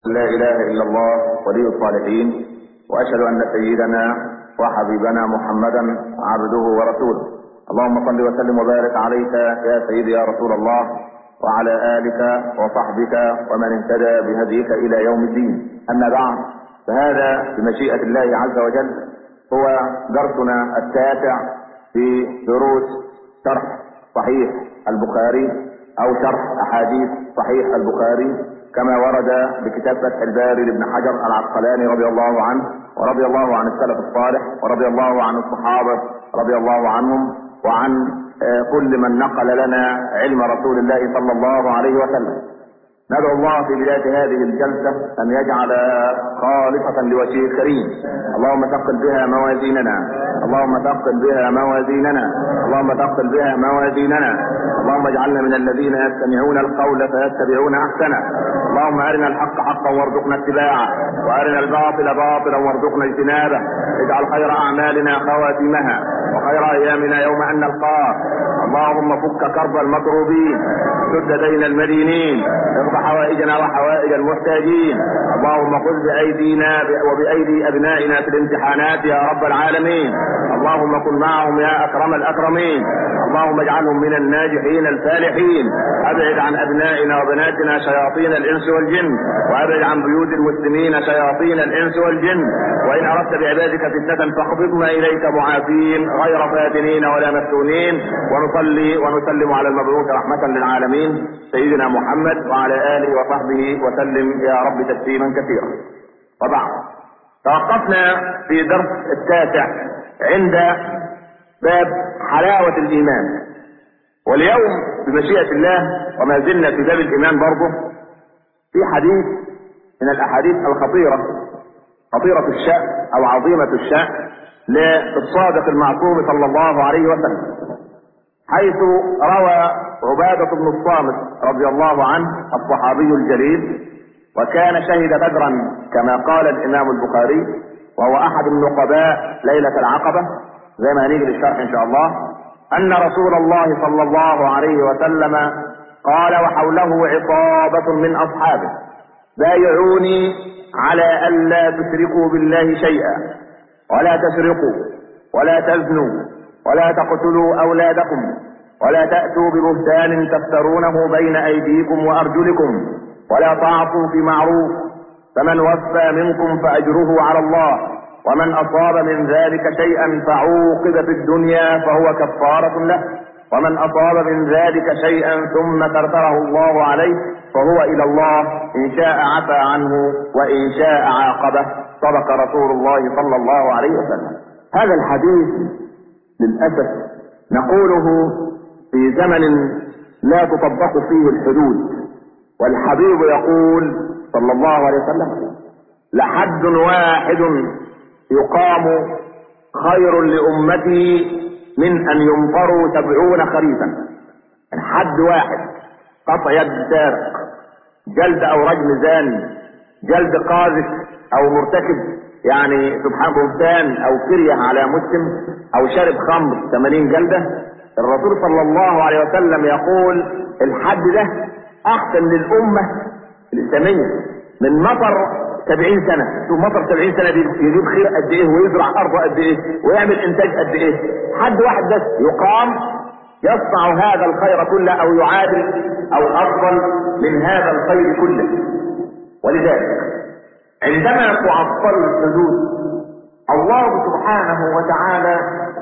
لا إله إلا الله ولي الصالحين وأشهد أن سيدنا وحبيبنا محمدا عبده ورسوله اللهم صل وسلم وبارك عليك يا سيدي يا رسول الله وعلى آلك وصحبك ومن اهتدى بهديك إلى يوم الدين أما بعد فهذا بمشيئة الله عز وجل هو درسنا التاسع في دروس شرح صحيح البخاري أو شرح أحاديث صحيح البخاري كما ورد بكتاب فتح الباري لابن حجر العسقلاني رضي الله عنه ورضي الله عن السلف الصالح ورضي الله عن الصحابة رضي الله عنهم وعن كل من نقل لنا علم رسول الله صلى الله عليه وسلم ندعو الله في بداية هذه الجلسة أن يجعل خالصة لوجهه الكريم اللهم ثقل بها موازيننا اللهم ثقل بها موازيننا اللهم ثقل بها موازيننا اللهم اجعلنا من الذين يستمعون القول فيتبعون أحسنه اللهم أرنا الحق حقا وارزقنا اتباعه وأرنا الباطل باطلا وارزقنا اجتنابه اجعل خير أعمالنا خواتمها وخير أيامنا يوم أن نلقاك اللهم فك كرب المكروبين سد دين المدينين اقض حوائجنا وحوائج المحتاجين اللهم خذ بأيدينا وبأيدي أبنائنا في الامتحانات يا رب العالمين اللهم كن معهم يا أكرم الأكرمين اللهم اجعلهم من الناجحين الفالحين أبعد عن أبنائنا وبناتنا شياطين الإنس والجن وأبعد عن بيوت المسلمين شياطين الإنس والجن وإن أردت بعبادك فتنة فاقبضنا إليك معافين غير فاتنين ولا مفتونين ونصلي ونسلم على المبعوث رحمة للعالمين سيدنا محمد وعلى آله وصحبه وسلم يا رب تسليما كثيرا وبعد توقفنا في درس التاسع عند باب حلاوة الإيمان واليوم بمشيئة الله وما زلنا في باب الإيمان برضه في حديث من الأحاديث الخطيرة خطيرة الشأن أو عظيمة الشأن للصادق المعصوم صلى الله عليه وسلم حيث روى عبادة بن الصامت رضي الله عنه الصحابي الجليل وكان شهد بدرا كما قال الإمام البخاري وهو أحد النقباء ليلة العقبة زي ما هنيجي للشرح إن شاء الله أن رسول الله صلى الله عليه وسلم قال وحوله عصابة من أصحابه بايعوني على ألا تشركوا بالله شيئا ولا تسرقوا ولا تزنوا ولا تقتلوا أولادكم ولا تأتوا ببهتان تفترونه بين أيديكم وأرجلكم ولا تعصوا في معروف فمن وفى منكم فأجره على الله ومن أصاب من ذلك شيئا فعوقب في الدنيا فهو كفارة له ومن أصاب من ذلك شيئا ثم ترتره الله عليه فهو إلى الله إن شاء عفى عنه وإن شاء عاقبه صدق رسول الله صلى الله عليه وسلم هذا الحديث للأسف نقوله في زمن لا تطبق فيه الحدود والحبيب يقول صلى الله عليه وسلم لحد واحد يقام خير لأمتي من أن يمطروا سبعون خريفا حد واحد قطع يد سارق جلد أو رجم زاني جلد قاذف أو مرتكب يعني سبحان بهتان أو كريه على مسلم أو شرب خمر 80 جلدة الرسول صلى الله عليه وسلم يقول الحد ده أحسن للأمة الإسلامية من مطر 70 سنة شوف مطر 70 سنة دي يجيب خير قد ايه ويزرع ارضه قد ايه ويعمل انتاج قد ايه حد واحد بس يقام يصنع هذا الخير كله او يعادل او افضل من هذا الخير كله ولذلك عندما تعطل الحدود الله سبحانه وتعالى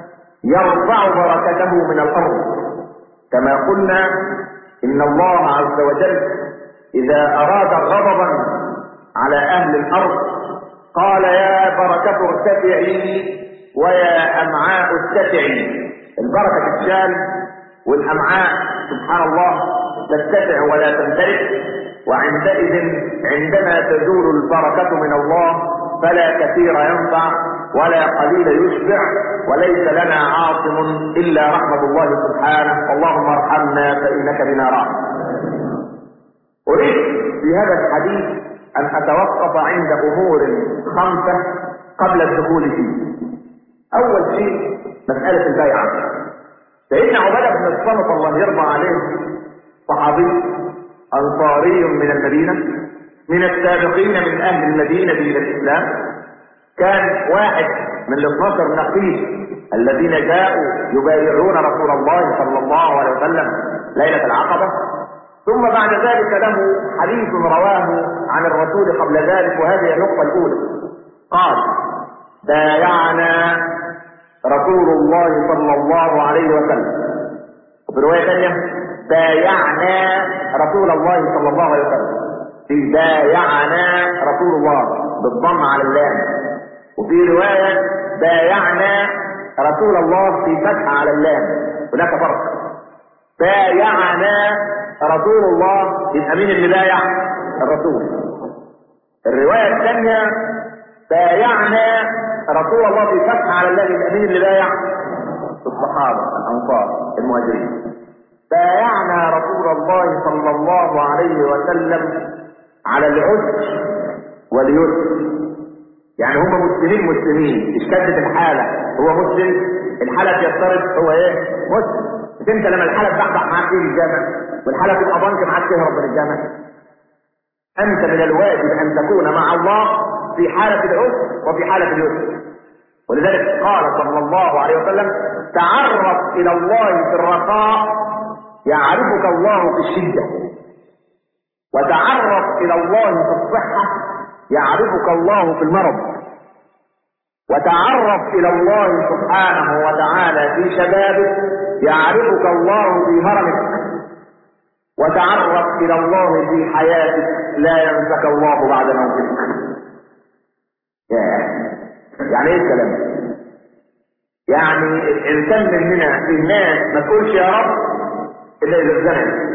يرفع بركته من الارض كما قلنا ان الله عز وجل اذا اراد غضبا على أهل الأرض قال يا بركة ارتفعي ويا أمعاء ارتفعي البركة تتشال والأمعاء سبحان الله ترتفع ولا تمتلك وعندئذ عندما تزول البركة من الله فلا كثير ينفع ولا قليل يشبع وليس لنا عاصم إلا رحمة الله سبحانه اللهم ارحمنا فإنك بنا راحم أريد في هذا الحديث أن أتوقف عند أمور خمسة قبل الدخول فيه. أول شيء مسألة البيعة. سيدنا عبادة بن الصمت الله يرضى عليه صحابي أنصاري من المدينة من السابقين من اهل المدينة الى الاسلام كان واحد من ال 12 نقيب الذين جاءوا يبايعون رسول الله صلى الله عليه وسلم ليلة العقبة ثم بعد ذلك له حديث رواه عن الرسول قبل ذلك وهذه النقطة الأولى قال بايعنا رسول الله صلى الله عليه وسلم وفي رواية ثانية بايعنا رسول الله صلى الله عليه وسلم في بايعنا رسول الله بالضم على اللام وفي رواية بايعنا رسول الله في فتح على اللام هناك فرق بايعنا رسول الله يبقى مين اللي بايع الرسول الرواية الثانية بايعنا رسول الله في فتح على اللام يبقى مين اللي بايع الصحابة الأنصار المهاجرين بايعنا رسول الله صلى الله عليه وسلم على العسر واليسر يعني هم مسلمين مسلمين اشتدت الحالة هو مسلم الحالة يفترض هو ايه مسلم مش انت لما الحالة تبحبح معاك فيه الجامع والحالة تبقى ضنك معاك تهرب من الجامع انت من الواجب ان تكون مع الله في حالة العسر وفي حالة اليسر ولذلك قال صلى الله عليه وسلم تعرف الى الله في الرخاء يعرفك الله في الشدة وتعرف الى الله في الصحة يعرفك الله في المرض وتعرف الى الله سبحانه وتعالى في شبابك يعرفك الله في هرمك وتعرف الى الله في حياتك لا ينسك الله بعد موتك يعني ايه الكلام يعني الانسان مننا في الناس ما تقولش يا رب الا اذا اتزنق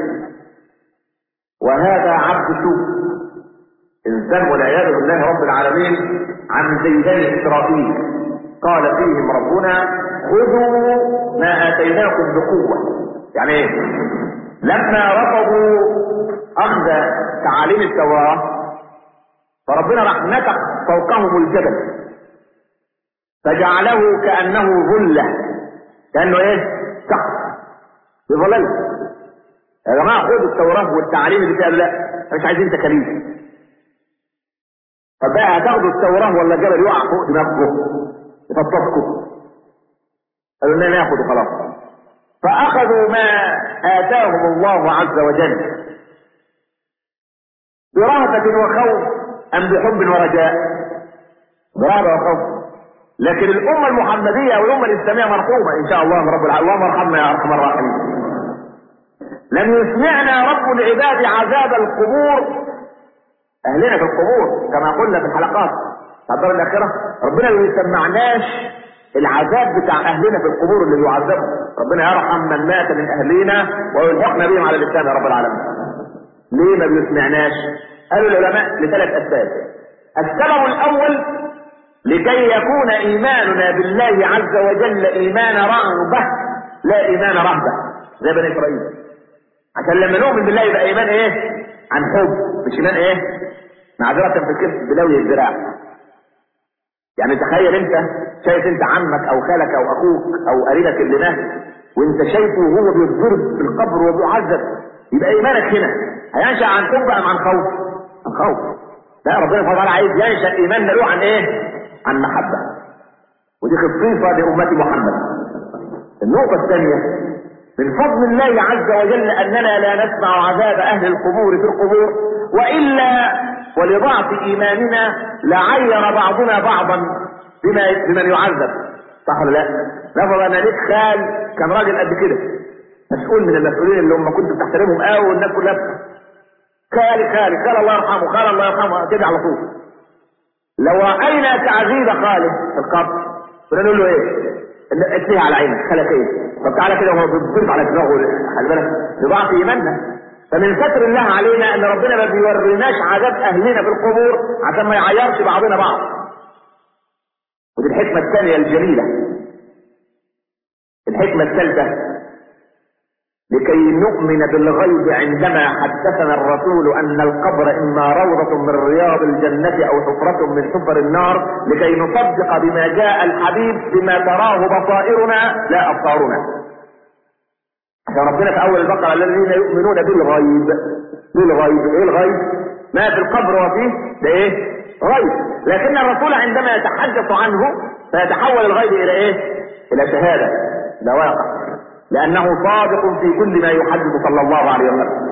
وهذا عبد سوء انسان والعياذ بالله رب العالمين عن زي بني اسرائيل قال فيهم ربنا خذوا ما اتيناكم بقوه يعني ايه لما رفضوا اخذ تعاليم التوراه فربنا راح نتق فوقهم الجبل فجعله كانه ظله كانه ايه سقف بظلال يا جماعه خدوا التوراه والتعاليم اللي فيها لا مش عايزين تكاليف طب بقى هتاخدوا التوراه ولا الجبل يقع فوق دماغكم يفطسكم قالوا لنا ناخد وخلاص فاخذوا ما اتاهم الله عز وجل برهبة وخوف ام بحب ورجاء برهبة وخوف لكن الامة المحمدية والامة الاسلامية مرحومة ان شاء الله رب العالمين اللهم ارحمنا يا ارحم الراحمين لم يسمعنا رب العباد عذاب القبور اهلنا في القبور كما قلنا في الحلقات الدار الاخره ربنا ما يسمعناش العذاب بتاع اهلنا في القبور اللي بيعذبوا ربنا يرحم من مات من اهلنا ويلحقنا بهم على الاسلام يا رب العالمين ليه ما بيسمعناش قالوا العلماء لثلاث اسباب السبب الاول لكي يكون ايماننا بالله عز وجل ايمان رغبه لا ايمان رهبه زي بني اسرائيل عشان لما نؤمن بالله يبقى ايمان ايه عن حب مش ايمان ايه معذرة في الكذب بلوي الذراع يعني تخيل انت شايف انت عمك او خالك او اخوك او قريبك اللي مات وانت شايفه وهو بيتضرب في القبر وبيعذب يبقى ايمانك هنا هينشا عن حب ام عن خوف؟ عن خوف لا ربنا سبحانه وتعالى عايز ينشا ايمان ملوء عن ايه؟ عن محبه ودي خصيصه لامه محمد النقطه الثانيه من فضل الله عز وجل اننا لا نسمع عذاب اهل القبور في القبور والا ولضعف ايماننا لعير بعضنا بعضا بما بمن يعذب صح ولا لا؟ نفرض ان ليك خال كان راجل قد كده مسؤول من المسؤولين اللي هم كنت بتحترمهم قوي والناس كلها خالي خالي خال الله يرحمه خال الله يرحمه كده على طول لو راينا تعذيب خالد في القبر كنا نقول له ايه؟ اتليها على عينك خلك ايه؟ طب تعالى كده وهو بيضرب على دماغه خلي بالك بضعف ايماننا فمن ستر الله علينا ان ربنا ما بيوريناش عذاب اهلنا في القبور عشان ما يعيرش بعضنا بعض ودي الحكمة الثانية الجميلة الحكمة الثالثة لكي نؤمن بالغيب عندما حدثنا الرسول ان القبر اما روضة من رياض الجنة او حفرة من حفر النار لكي نصدق بما جاء الحبيب بما تراه بصائرنا لا ابصارنا عشان ربنا في اول البقرة الذين يؤمنون بالغيب بالغيب ايه الغيب ما في القبر وفيه ده ايه غيب لكن الرسول عندما يتحدث عنه فيتحول الغيب الى ايه الى شهادة ده واقع لانه صادق في كل ما يحدث صلى الله عليه وسلم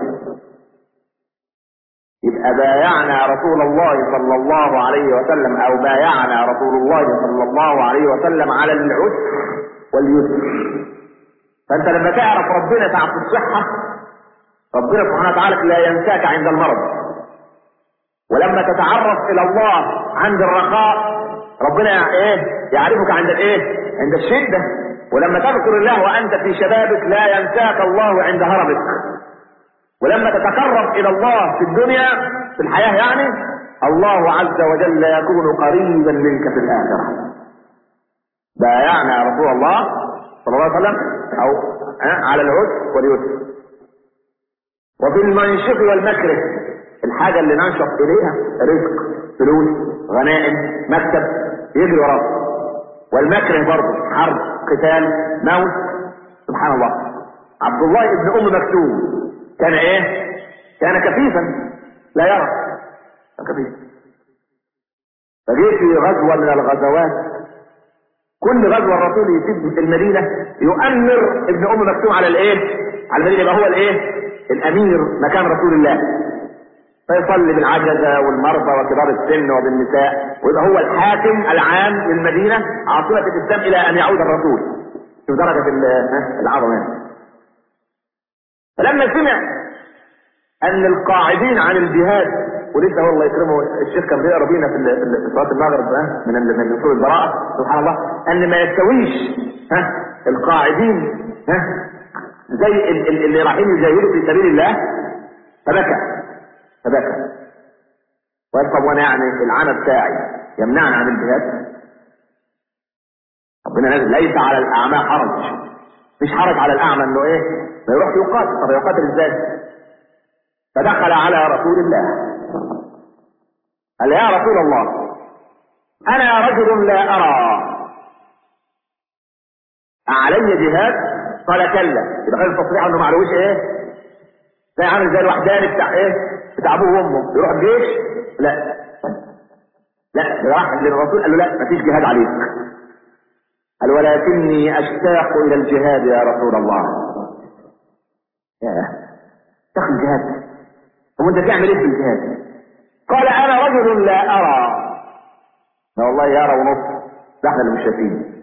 يبقى بايعنا رسول الله صلى الله عليه وسلم او بايعنا رسول الله صلى الله عليه وسلم على العسر واليسر فانت لما تعرف ربنا ساعة الصحة ربنا سبحانه وتعالى لا ينساك عند المرض ولما تتعرف الى الله عند الرخاء ربنا ايه يعرفك عند الايه عند الشدة ولما تذكر الله وانت في شبابك لا ينساك الله عند هرمك ولما تتقرب الى الله في الدنيا في الحياة يعني الله عز وجل يكون قريبا منك في الاخرة بايعنا رسول الله صلى الله عليه وسلم او على العسر واليسر وفي المنشط والمكره الحاجة اللي ننشط اليها رزق فلوس غنائم مكتب يجري وراه والمكره برضه حرب قتال موت سبحان الله عبد الله ابن ام مكتوم كان ايه كان كفيفا لا يرى كان كفيف فجه في غزوة من الغزوات كل غزوة الرسول يسيب المدينة يؤمر ابن ام مكتوم على الايه على المدينة يبقى هو الايه الامير مكان رسول الله فيصلي بالعجزة والمرضى وكبار السن وبالنساء ويبقى هو الحاكم العام للمدينة عاصمة الإسلام إلى أن يعود الرسول شوف درجة العظمة فلما سمع أن القاعدين عن الجهاد ولسه هو الله يكرمه الشيخ كان بيقرا بينا في في صلاه المغرب من من اصول البراءه سبحان الله ان ما يستويش ها القاعدين ها زي اللي رايحين يجاهدوا في سبيل الله فبكى فبكى وقال طب وانا يعني العمى بتاعي يمنعني عن الجهاد ربنا نازل ليس على الاعمى حرج مش حرج على الاعمى انه ايه ما يروح يقاتل طب يقاتل ازاي فدخل على رسول الله قال يا رسول الله انا رجل لا ارى علي جهاد قال كلا يبقى غير التصريح انه معلوش ايه زي عامل زي الوحداني بتاع ايه بتاع ابوه وامه يروح الجيش لا لا ده راح للرسول قال له لا مفيش جهاد عليك قال ولكني اشتاق الى الجهاد يا رسول الله يا تاخد الجهاد هو انت تعمل ايه في الجهاد قال انا رجل لا ارى لا والله يرى ونص ده احنا اللي مش شايفين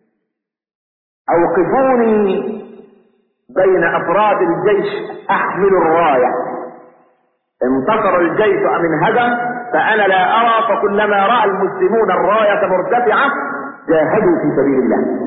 اوقفوني بين افراد الجيش احمل الرايه انتصر الجيش ام انهزم فانا لا ارى فكلما راى المسلمون الرايه مرتفعه جاهدوا في سبيل الله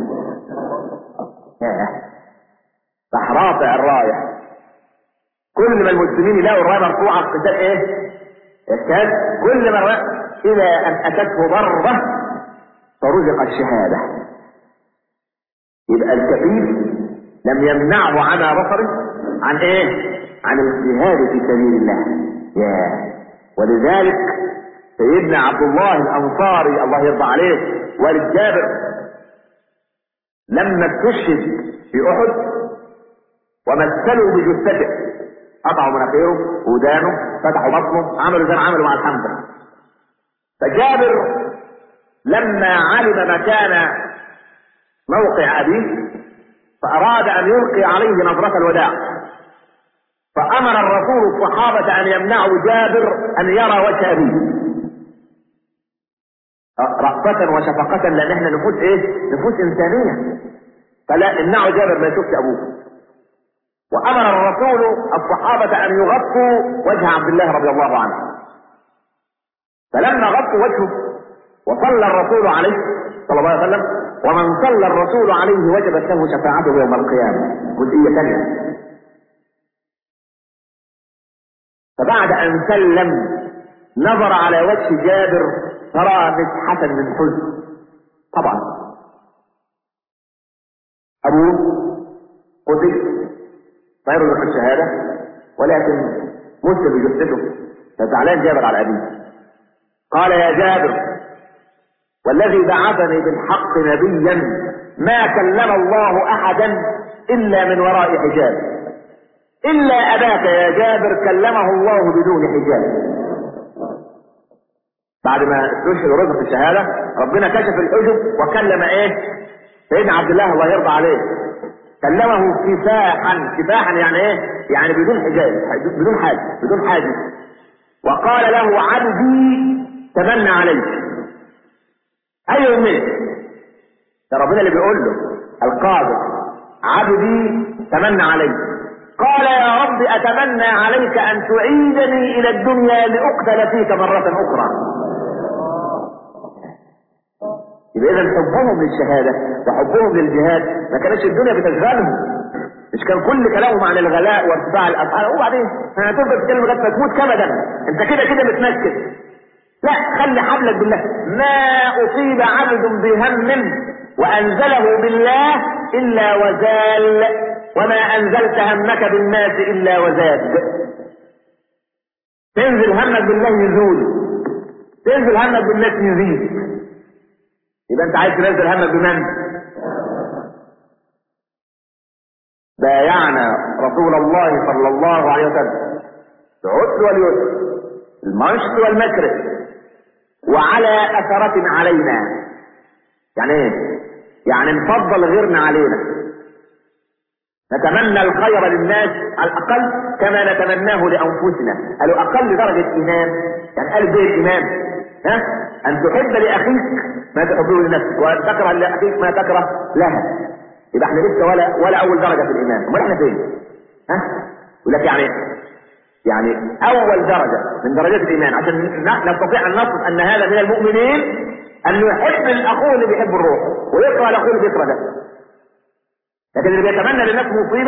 راح رافع الرايه كل ما المسلمين يلاقوا الرايه مرفوعه القتال ايه؟ يجتهد كل ما رأى الى ان اتته ضربه فرزق الشهاده يبقى الكفيف لم يمنعه عن بصره عن ايه عن الجهاد في سبيل الله يا ولذلك سيدنا عبد الله الانصاري الله يرضى عليه والد جابر لما استشهد في احد ومثلوا بجثته قطعوا مناخيره ودانه فتحوا بطنه عملوا زي ما عملوا مع الحمزه فجابر لما علم مكان موقع ابيه فاراد ان يلقي عليه نظرة الوداع فامر الرسول الصحابة ان يمنعوا جابر ان يرى وجه ابيه رأفة وشفقة لان احنا نفوس ايه نفوس انسانية فلا امنعوا جابر ما يشوفش ابوه وامر الرسول الصحابة ان يغطوا وجه عبد الله رضي الله عنه فلما غطوا وجهه وصلى الرسول عليه صلى الله عليه وسلم ومن صلى الرسول عليه وجبت له شفاعته يوم القيامة جزئية ثانية فبعد ان سلم نظر على وجه جابر ترى مسحة من حزن طبعا ابوه قتل فيرزق الشهادة ولكن مسلم بجثته فزعلان جابر على ابيه قال يا جابر والذي بعثني بالحق نبيا ما كلم الله احدا الا من وراء حجاب الا اباك يا جابر كلمه الله بدون حجاب بعد ما استشهد ورزق الشهاده ربنا كشف الحجب وكلم ايه سيدنا عبد الله الله يرضى عليه كلمه كفاحا كفاحا يعني ايه يعني بدون حجاب بدون حاجه بدون حاجه وقال له عبدي تمنى عليك اي امنيه ده ربنا اللي بيقول له القادر عبدي تمنى عليك قال يا رب اتمنى عليك ان تعيدني الى الدنيا لاقتل فيك مره اخرى يبقى اذا حبهم للشهاده وحبهم للجهاد ما كانتش الدنيا بتشغلهم مش كان كل كلامهم عن الغلاء وارتفاع الاسعار وبعدين هتفضل تتكلم لغايه ما تموت كبدا انت كده كده متمسك لا خلي حبلك بالله ما اصيب عبد بهم وانزله بالله الا وزال وما انزلت همك بالناس الا وزاد تنزل همك بالله يزول تنزل همك بالناس يزيد يبقى انت عايز تنزل همك بمن بايعنا رسول الله صلى الله عليه وسلم العسر واليسر المنشط والمكره وعلى اثرة علينا يعني ايه يعني نفضل غيرنا علينا نتمنى الخير للناس على الاقل كما نتمناه لانفسنا قالوا اقل درجة ايمان يعني قال زي الايمان ها ان تحب لاخيك ما تحبه لنفسك وان تكره لاخيك ما تكره لها يبقى احنا لسه ولا ولا اول درجه في الايمان امال احنا فين ها يقول لك يعني يعني اول درجه من درجات الايمان عشان نستطيع ان نصف ان هذا من المؤمنين ان يحب الاخوه اللي بيحب الروح ويكره الاخوه اللي بيكره ده لكن اللي بيتمنى للناس مصيبه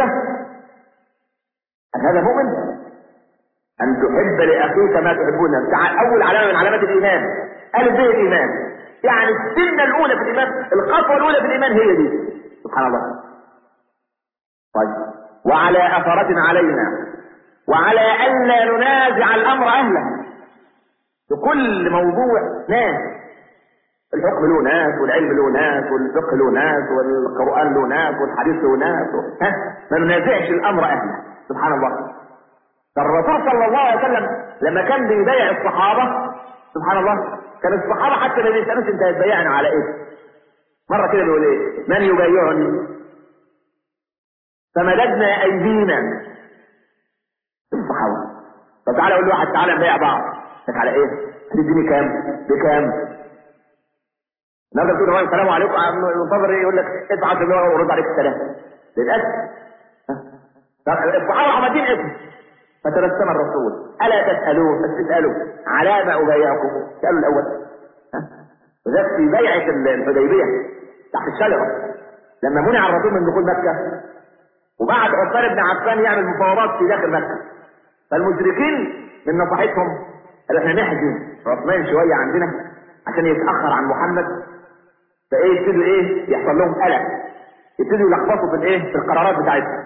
هذا مؤمن ان تحب لاخيك ما تحبون اول علامه من علامات الايمان الف به الايمان يعني السنه الاولى في الايمان الخطوه الاولى في الايمان هي دي سبحان الله طيب وعلى اثرة علينا وعلى الا ننازع الامر اهله في كل موضوع ناس الحكم له ناس والعلم له ناس والفقه له ناس والقران له ناس والحديث له ناس ها ما ننازعش الامر اهله سبحان الله فالرسول صلى الله عليه وسلم لما كان بيبايع الصحابه سبحان الله كان الصحابه حتى ما بيسالوش انت هتبايعني على ايه مرة كده بيقول ايه من يبايعني فمددنا ايدينا الصحابة طب تعالى اقول لواحد تعالى نبايع بعض لك على ايه تديني كام بكام النهارده بتقول له السلام عليكم منتظر ايه يقول لك ادفع 10 دولار ورد عليك السلام للاسف الصحابة عمادين اسم فتبسم الرسول الا تسالون بس تسالوا على ما ابايعكم سالوا الاول وذلك في بيعة الحديبية تحت الشجرة لما منع الرسول من دخول مكة وبعد عثمان بن عفان يعمل مفاوضات في داخل مكة فالمشركين من نصيحتهم قالوا احنا نحجز عثمان شوية عندنا عشان يتأخر عن محمد فايه يبتدوا ايه يحصل لهم قلق يبتدوا يلخبطوا في الايه في القرارات بتاعتهم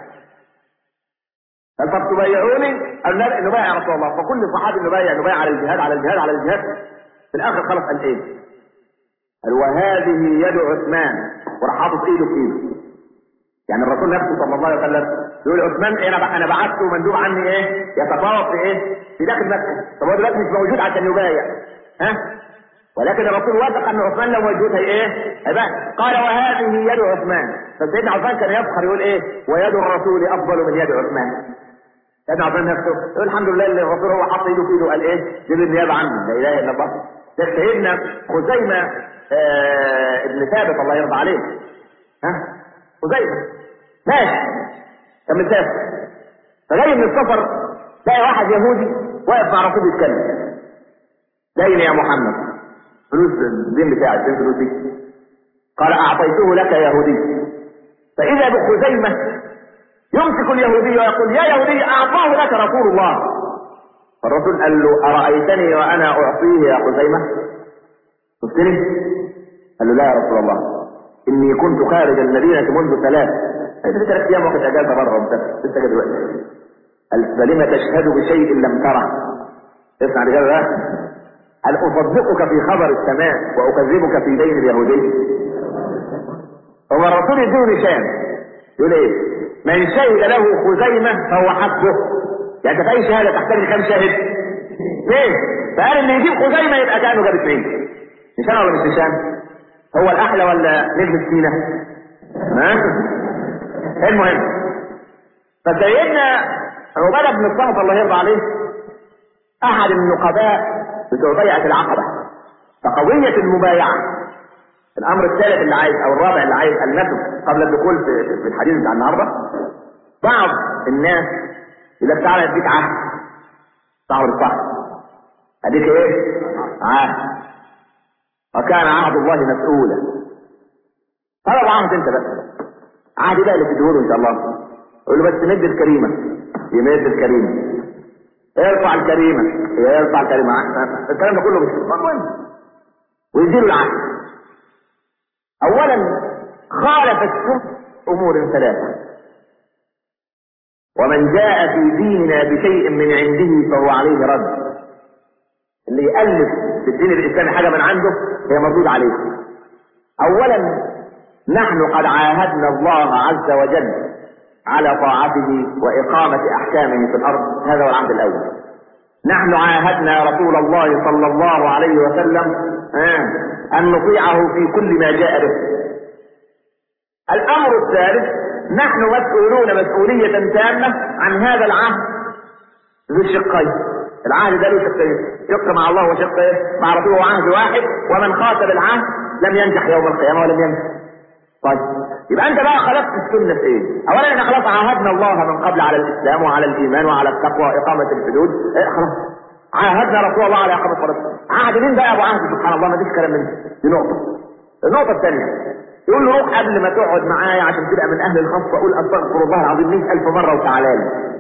قال طب تبايعوني قال لا نبايع يا رسول الله فكل صحابي نبايع نبايع على الجهاد على الجهاد على الجهاد في الاخر خلص قال ايه قال وهذه يد عثمان وراح حاطط ايده في ايده يعني الرسول نفسه صلى الله عليه وسلم يقول عثمان إيه انا انا بعته مندوب عني ايه يتفاوض في ايه في داخل مكه طب هو دلوقتي مش موجود عشان يبايع ها ولكن الرسول وافق ان عثمان لو موجود هي ايه هيبقى قال وهذه يد عثمان فسيدنا عثمان كان يفخر يقول ايه ويد الرسول افضل من يد عثمان سيدنا عثمان نفسه يقول الحمد لله اللي الرسول هو حط ايده في ايده قال ايه جيب النيابه عني لا اله الا الله ده سيدنا خزيمه آه ابن ثابت الله يرضى عليه ها خزيمه ماشي كان مسافر فجاي من السفر تلاقي واحد يهودي واقف مع رسول يتكلم جاي يا محمد فلوس الدين بتاعي فين فلوسي قال اعطيته لك يا يهودي فاذا بخزيمه يمسك اليهودي ويقول يا يهودي اعطاه لك رسول الله فالرسول قال له ارايتني وانا اعطيه يا خزيمه شفتني قال له لا يا رسول الله اني كنت خارج المدينه منذ ثلاث انت في ثلاث ايام واخد اجازه بره وانت لسه جاي دلوقتي قال فلم تشهد بشيء لم تره اسمع الاجابه بقى هل اصدقك في خبر السماء واكذبك في دين اليهودي هو الرسول يديه نشان يقول ايه من شهد له خزيمه فهو حسبه يعني انت في اي شهاده تحتاج كم شاهد اثنين فقال اللي يجيب خزيمه يبقى كانه جاب اثنين نشان ولا مش نشان؟ هو الاحلى ولا نجم سينا؟ ها؟ المهم فسيدنا عبادة بن الصامت الله يرضى عليه احد النقباء بتوع بيعة العقبة فقضية المبايعة الامر الثالث اللي عايز او الرابع اللي عايز المسه قبل الدخول في في الحديث بتاع النهارده بعض الناس يقول لك تعالى اديك عهد صاحب الصح اديك ايه؟ عهد وكان عهد الله مسؤولا طلب عهد انت بقى عهد بقى اللي تديهوله ان شاء الله قول له بس مد الكريمه يمد الكريمه ارفع الكريمه يرفع الكريمه الكلام ده كله مش مهم ويديله العهد اولا خالف السنه امور ثلاثه ومن جاء في ديننا بشيء من عنده فهو عليه رد اللي يألف في الدين الإسلامي حاجة من عنده هي مردود عليه أولا نحن قد عاهدنا الله عز وجل على طاعته وإقامة أحكامه في الأرض هذا هو العهد الأول نحن عاهدنا رسول الله صلى الله عليه وسلم آه أن نطيعه في كل ما جاء به الأمر الثالث نحن مسؤولون مسؤولية تامة عن هذا العهد ذو الشقين العهد ده له شقين شق مع الله وشق مع رسوله عهد واحد ومن خاطب العهد لم ينجح يوم القيامة ولم ينجح طيب يبقى انت بقى خلقت السنة في ايه؟ اولا احنا خلاص عاهدنا الله من قبل على الاسلام وعلى الايمان وعلى التقوى واقامة الحدود إيه خلاص عاهدنا رسول الله على اقامة الصلاة عهد مين بقى ابو عهد سبحان الله ما فيش كلام من دي نقطة النقطة الثانية يقول له روح قبل ما تقعد معايا عشان تبقى من اهل الخاصة قول استغفر الله العظيم 100000 مرة وتعالى لي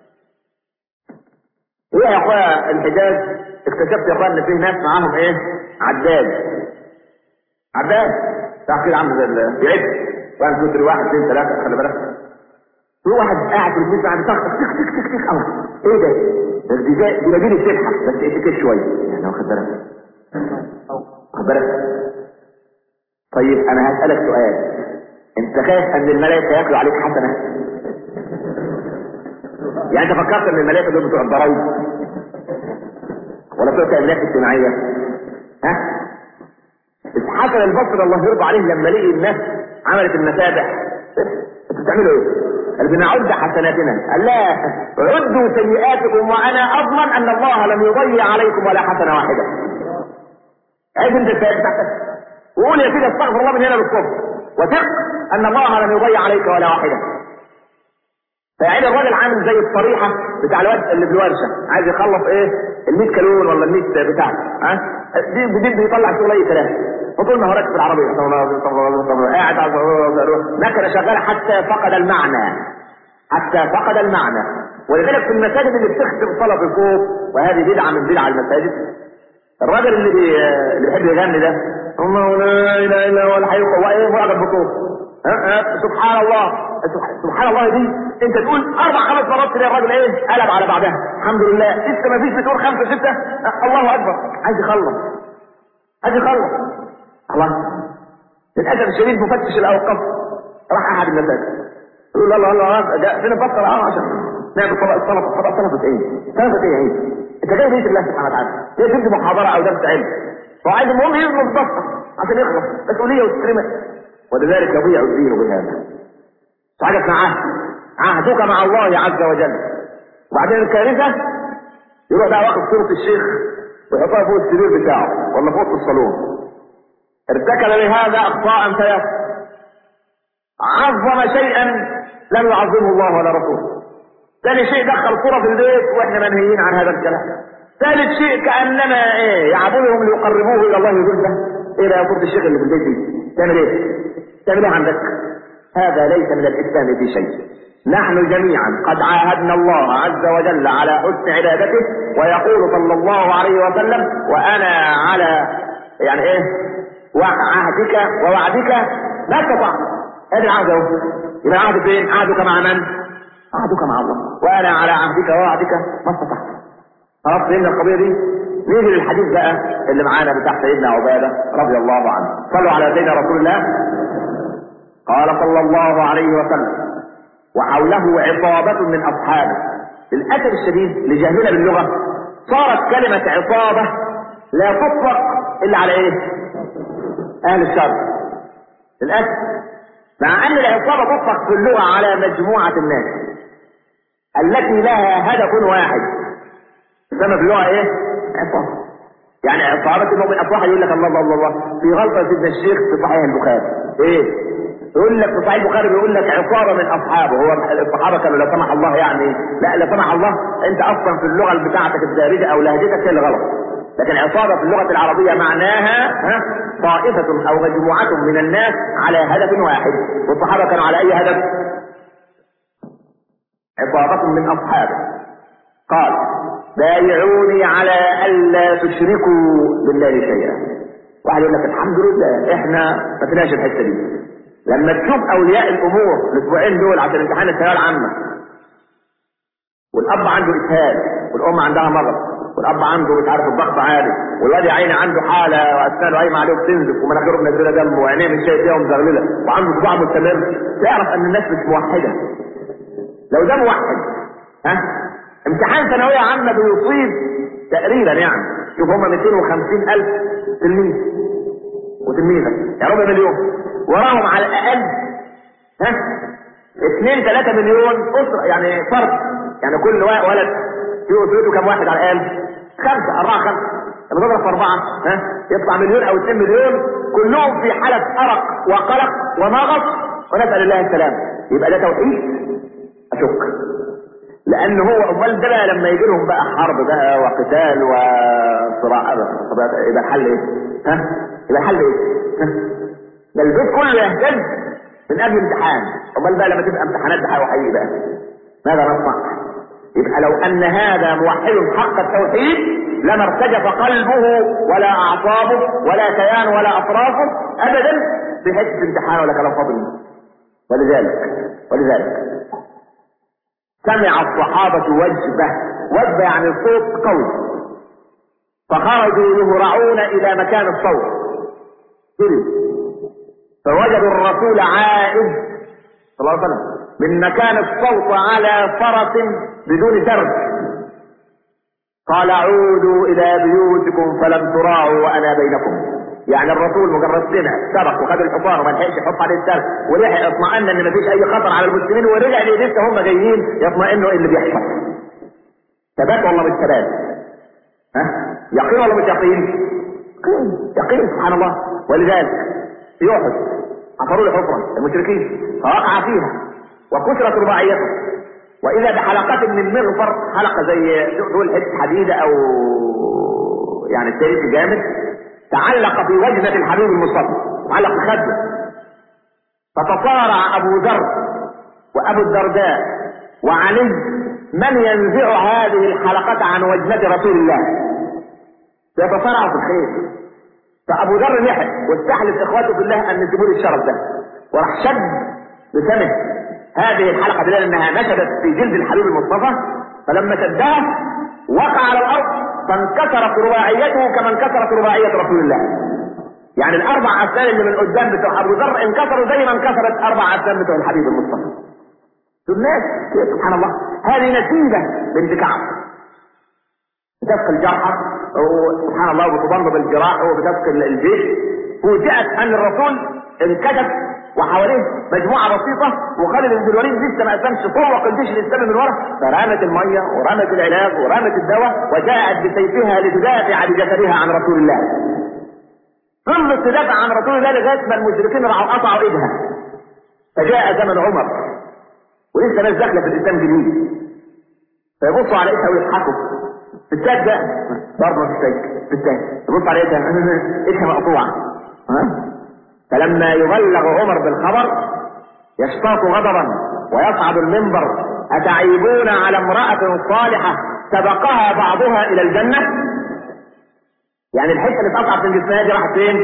ايه يا اخويا الحجاز اكتشفت يا اخويا ان في ناس معاهم ايه عداد عداد تعرف كده عامل زي بيعد واحد كتر واحد اثنين ثلاثة خلي بالك في واحد قاعد في البيت قاعد تك تك تك تك تك اه ايه ده؟ ده دي جاي دي بديل السبحة بس اتكت شوية يعني واخد بالك واخد بالك طيب انا هسألك سؤال انت خايف ان الملائكة ياكلوا عليك حسنة يعني انت فكرت ان الملائكة دول بتوع الضرايب ولا بتوع تأمينات اجتماعية ها حسن البصري الله يرضى عليه لما لقي الناس عملت المسابح انتوا بتعملوا ايه؟ قال بنعد حسناتنا قال لا عدوا سيئاتكم وانا اضمن ان الله لم يضيع عليكم ولا حسنه واحده عد انت السيئات بتاعتك وقول يا سيدي استغفر الله من هنا للصبح وثق ان الله لم يضيع عليك ولا واحده فيعيد الراجل عامل زي الصريحه بتاع الواد اللي في الورشه عايز يخلص ايه ال 100 كالون ولا ال 100 بتاع ها دي بدي بيطلع شغل اي كلام فطول نهارك في العربيه قاعد على مكنه شغاله حتى فقد المعنى حتى فقد المعنى ولذلك في المساجد اللي بتختم صلاه الكوف وهذه بدعه من بدع المساجد الراجل اللي بي... اللي بيحب يغني ده الله لا اله الا هو الحي هو ايه فرق البطوط سبحان الله سبحان الله دي انت تقول اربع خمس مرات تلاقي الراجل ايه قلب على بعدها الحمد لله لسه ما فيش بتقول خمسه سته الله اكبر عايز يخلص عايز يخلص الله للاسف الشديد مفتش الاوقاف راح احد المساجد يقول الله الله الله فين البطل اه عشان نعمل طبق السلطه طبق سلطه ايه؟ سلطه ايه ايه؟ انت جاي بيت الله سبحانه وتعالى جاي تدي محاضره او درس علم هو عايز المهم يظلم بطه عشان يخلص مسؤوليه وتكرمه ولذلك يضيع الدين بهذا حاجه اسمها عهد عهدك مع الله عز وجل وبعدين الكارثه يروح بقى واخد صوره الشيخ ويحطها فوق السرير بتاعه ولا فوق الصالون ارتكب بهذا اخطاء ثلاث عظم شيئا لم يعظمه الله ولا رسوله ثاني شيء دخل صوره في البيت واحنا منهيين عن هذا الكلام ثالث شيء كانما ايه يعبدهم ليقربوه الى الله زلفى ايه يا صوره الشيخ اللي في البيت دي تعمل ايه؟ تعمل ايه عندك؟ هذا ليس من الاسلام في شيء نحن جميعا قد عاهدنا الله عز وجل على حسن عبادته ويقول صلى الله عليه وسلم وانا على يعني ايه عهدك ووعدك ما استطعت هذا العهد اهو يبقى عهد فين؟ عهدك مع من؟ عهدك مع الله وانا على عهدك ووعدك ما استطعت خلاص فهمنا القضيه دي نيجي للحديث بقى اللي معانا بتاع سيدنا عباده رضي الله عنه صلوا على سيدنا رسول الله قال صلى الله عليه وسلم وحوله عصابة من أصحابه للأسف الشديد لجهلنا باللغة صارت كلمة عصابة لا تطلق إلا على إيه؟ أهل الشر للأسف مع أن العصابة تطلق في اللغة على مجموعة الناس التي لها هدف واحد تسمى في اللغة إيه؟ عصابة يعني عصابة المؤمن أصبح يقول لك الله الله الله الله في غلطة سيدنا الشيخ في صحيح البخاري إيه؟ يقول لك في صحيح البخاري بيقول لك عصابه من اصحابه هو الصحابه كانوا لا سمح الله يعني لا لا سمح الله انت اصلا في اللغه بتاعتك الدارجه او لهجتك هي اللي غلط لكن عصابه في اللغه العربيه معناها ها طائفه او مجموعه من الناس على هدف واحد والصحابه كانوا على اي هدف؟ عصابه من اصحابه قال بايعوني على الا تشركوا بالله شيئا واحد يقول لك الحمد لله احنا ما فيناش الحته دي لما تشوف اولياء الامور الاسبوعين دول عشان امتحان الثانويه العامه والاب عنده اسهال والام عندها مرض والاب عنده مش عارف الضغط عالي والواد يا عيني عنده حاله واسنانه قايمه عليه بتنزف ومناخيره منزله دم وعينيه مش شايف فيها ومزغلله وعنده صداع مستمر تعرف ان الناس مش موحده لو ده موحد ها امتحان ثانويه عامه بيصيب تقريبا يعني شوف هم 250 الف تلميذ وتلميذه يعني ربع مليون وراهم على الاقل ها 2 3 مليون اسره يعني فرد يعني كل ولد في اسرته كم واحد على الاقل؟ خمسه اربعه خمسه لما تضرب في اربعه ها يطلع مليون او 2 مليون كلهم في حاله ارق وقلق ومغص ونسال الله السلام يبقى ده توحيد اشك لان هو امال ده بقى لما يجي لهم بقى حرب بقى وقتال وصراع يبقى الحل ايه؟ ها؟ يبقى الحل ايه؟ ها؟ ده البيت كله يهتز من قبل امتحان امال بقى لما تبقى امتحانات ده وحقيقي بقى ماذا نصنع يبقى لو ان هذا موحد حق التوحيد لما ارتجف قلبه ولا اعصابه ولا كيان ولا اطرافه ابدا بحته امتحان ولا كلام فاضي ولذلك ولذلك سمع الصحابة وجبة وجبة يعني صوت قوي فخرجوا يهرعون إلى مكان الصوت جري فوجدوا الرسول عائد صلى الله عليه وسلم من مكان الصوت على فرس بدون درج قال عودوا الى بيوتكم فلم تراعوا وانا بينكم يعني الرسول مجرد سمع سبق وخد الحصان وما لحقش يحط عليه الدرج ولحق اطمأن ان مفيش اي خطر على المسلمين ورجع لسه هم جايين يطمئنوا ايه اللي بيحصل ثبات ولا مش ثبات؟ ها؟ يقين ولا مش يقين؟ يقين يقين سبحان الله ولذلك في احد حفروا له حفره المشركين فوقع فيها وكسرت رباعيته واذا بحلقات من مغفر حلقه زي تقول حته حديده او يعني التاريخ جامد تعلق في وجنه الحبيب المصطفى تعلق في خده فتصارع ابو ذر وابو الدرداء وعلي من ينزع هذه الحلقة عن وجنة رسول الله يتصارعوا في الخير فابو ذر لحق واستحلف اخواته بالله ان يجيبوا لي الشرف ده وراح شد بسمه هذه الحلقه بدل انها نشدت في جلد الحبيب المصطفى فلما شدها وقع على الارض فانكسرت رباعيته كما انكسرت رباعيه رسول الله يعني الاربع اسنان اللي من قدام بتوع ابو ذر انكسروا زي ما انكسرت اربع اسنان بتوع الحبيب المصطفى الناس سبحان الله هذه نتيجه بنت كعب بتسقي الجرحى وسبحان الله وتضم بالجراح وبتسقي الجيش فوجئت ان الرسول انكشف وحواليه مجموعه بسيطه وخالد بن الوليد لسه ما اسلمش طوق الجيش الاسلامي من ورا فرمت الميه ورمت العلاج ورمت الدواء وجاءت بسيفها لتدافع بجسدها عن رسول الله. ثم تدافع عن رسول الله لغايه ما المشركين راحوا قطعوا ايدها. فجاء زمن عمر ولسه ناس داخله في الاسلام جديد. فيبصوا على ايدها ويضحكوا. تصدق برضه ما تستيقظ تستيقظ تبص على ايدها ايدها مقطوعه. ها؟ فلما يبلغ عمر بالخبر يشتاق غضبا ويصعد المنبر أتعيبون على امرأة صالحة سبقها بعضها إلى الجنة يعني الحتة اللي اتقطعت من جسمها دي راحت فين؟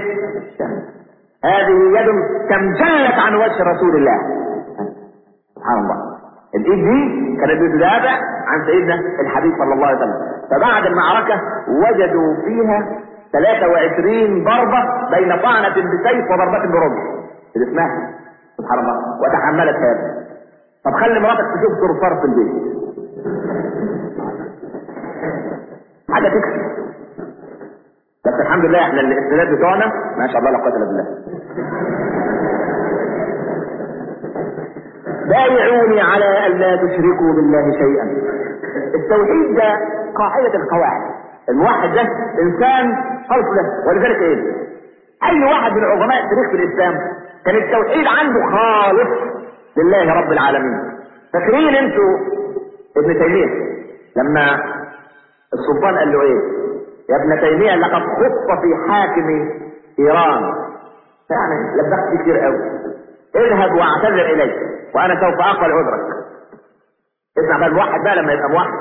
هذه يد كم جلت عن وجه رسول الله سبحان الله الايد دي كانت بتدافع عن سيدنا الحبيب صلى الله عليه وسلم فبعد المعركة وجدوا فيها 23 ضربة بين طعنة بسيف وضربة برمح اللي اسمها سبحان الله وتحملت هذا طب خلي مراتك تشوف صرصار في البيت حاجه تكفي بس الحمد لله احنا الاستعداد بتوعنا ما شاء الله لا قوه الا بالله بايعوني على ان لا تشركوا بالله شيئا التوحيد ده قاعده القواعد الموحد ده انسان خلق له ولذلك ايه اي واحد من علماء التاريخ في الاسلام كان التوحيد عنده خالص لله رب العالمين فاكرين انتوا ابن تيميه لما السلطان قال له ايه يا ابن تيميه لقد خط في حاكم ايران يعني لبخت كتير قوي اذهب واعتذر اليك وانا سوف اقبل عذرك اسمع بقى الواحد بقى لما يبقى موحد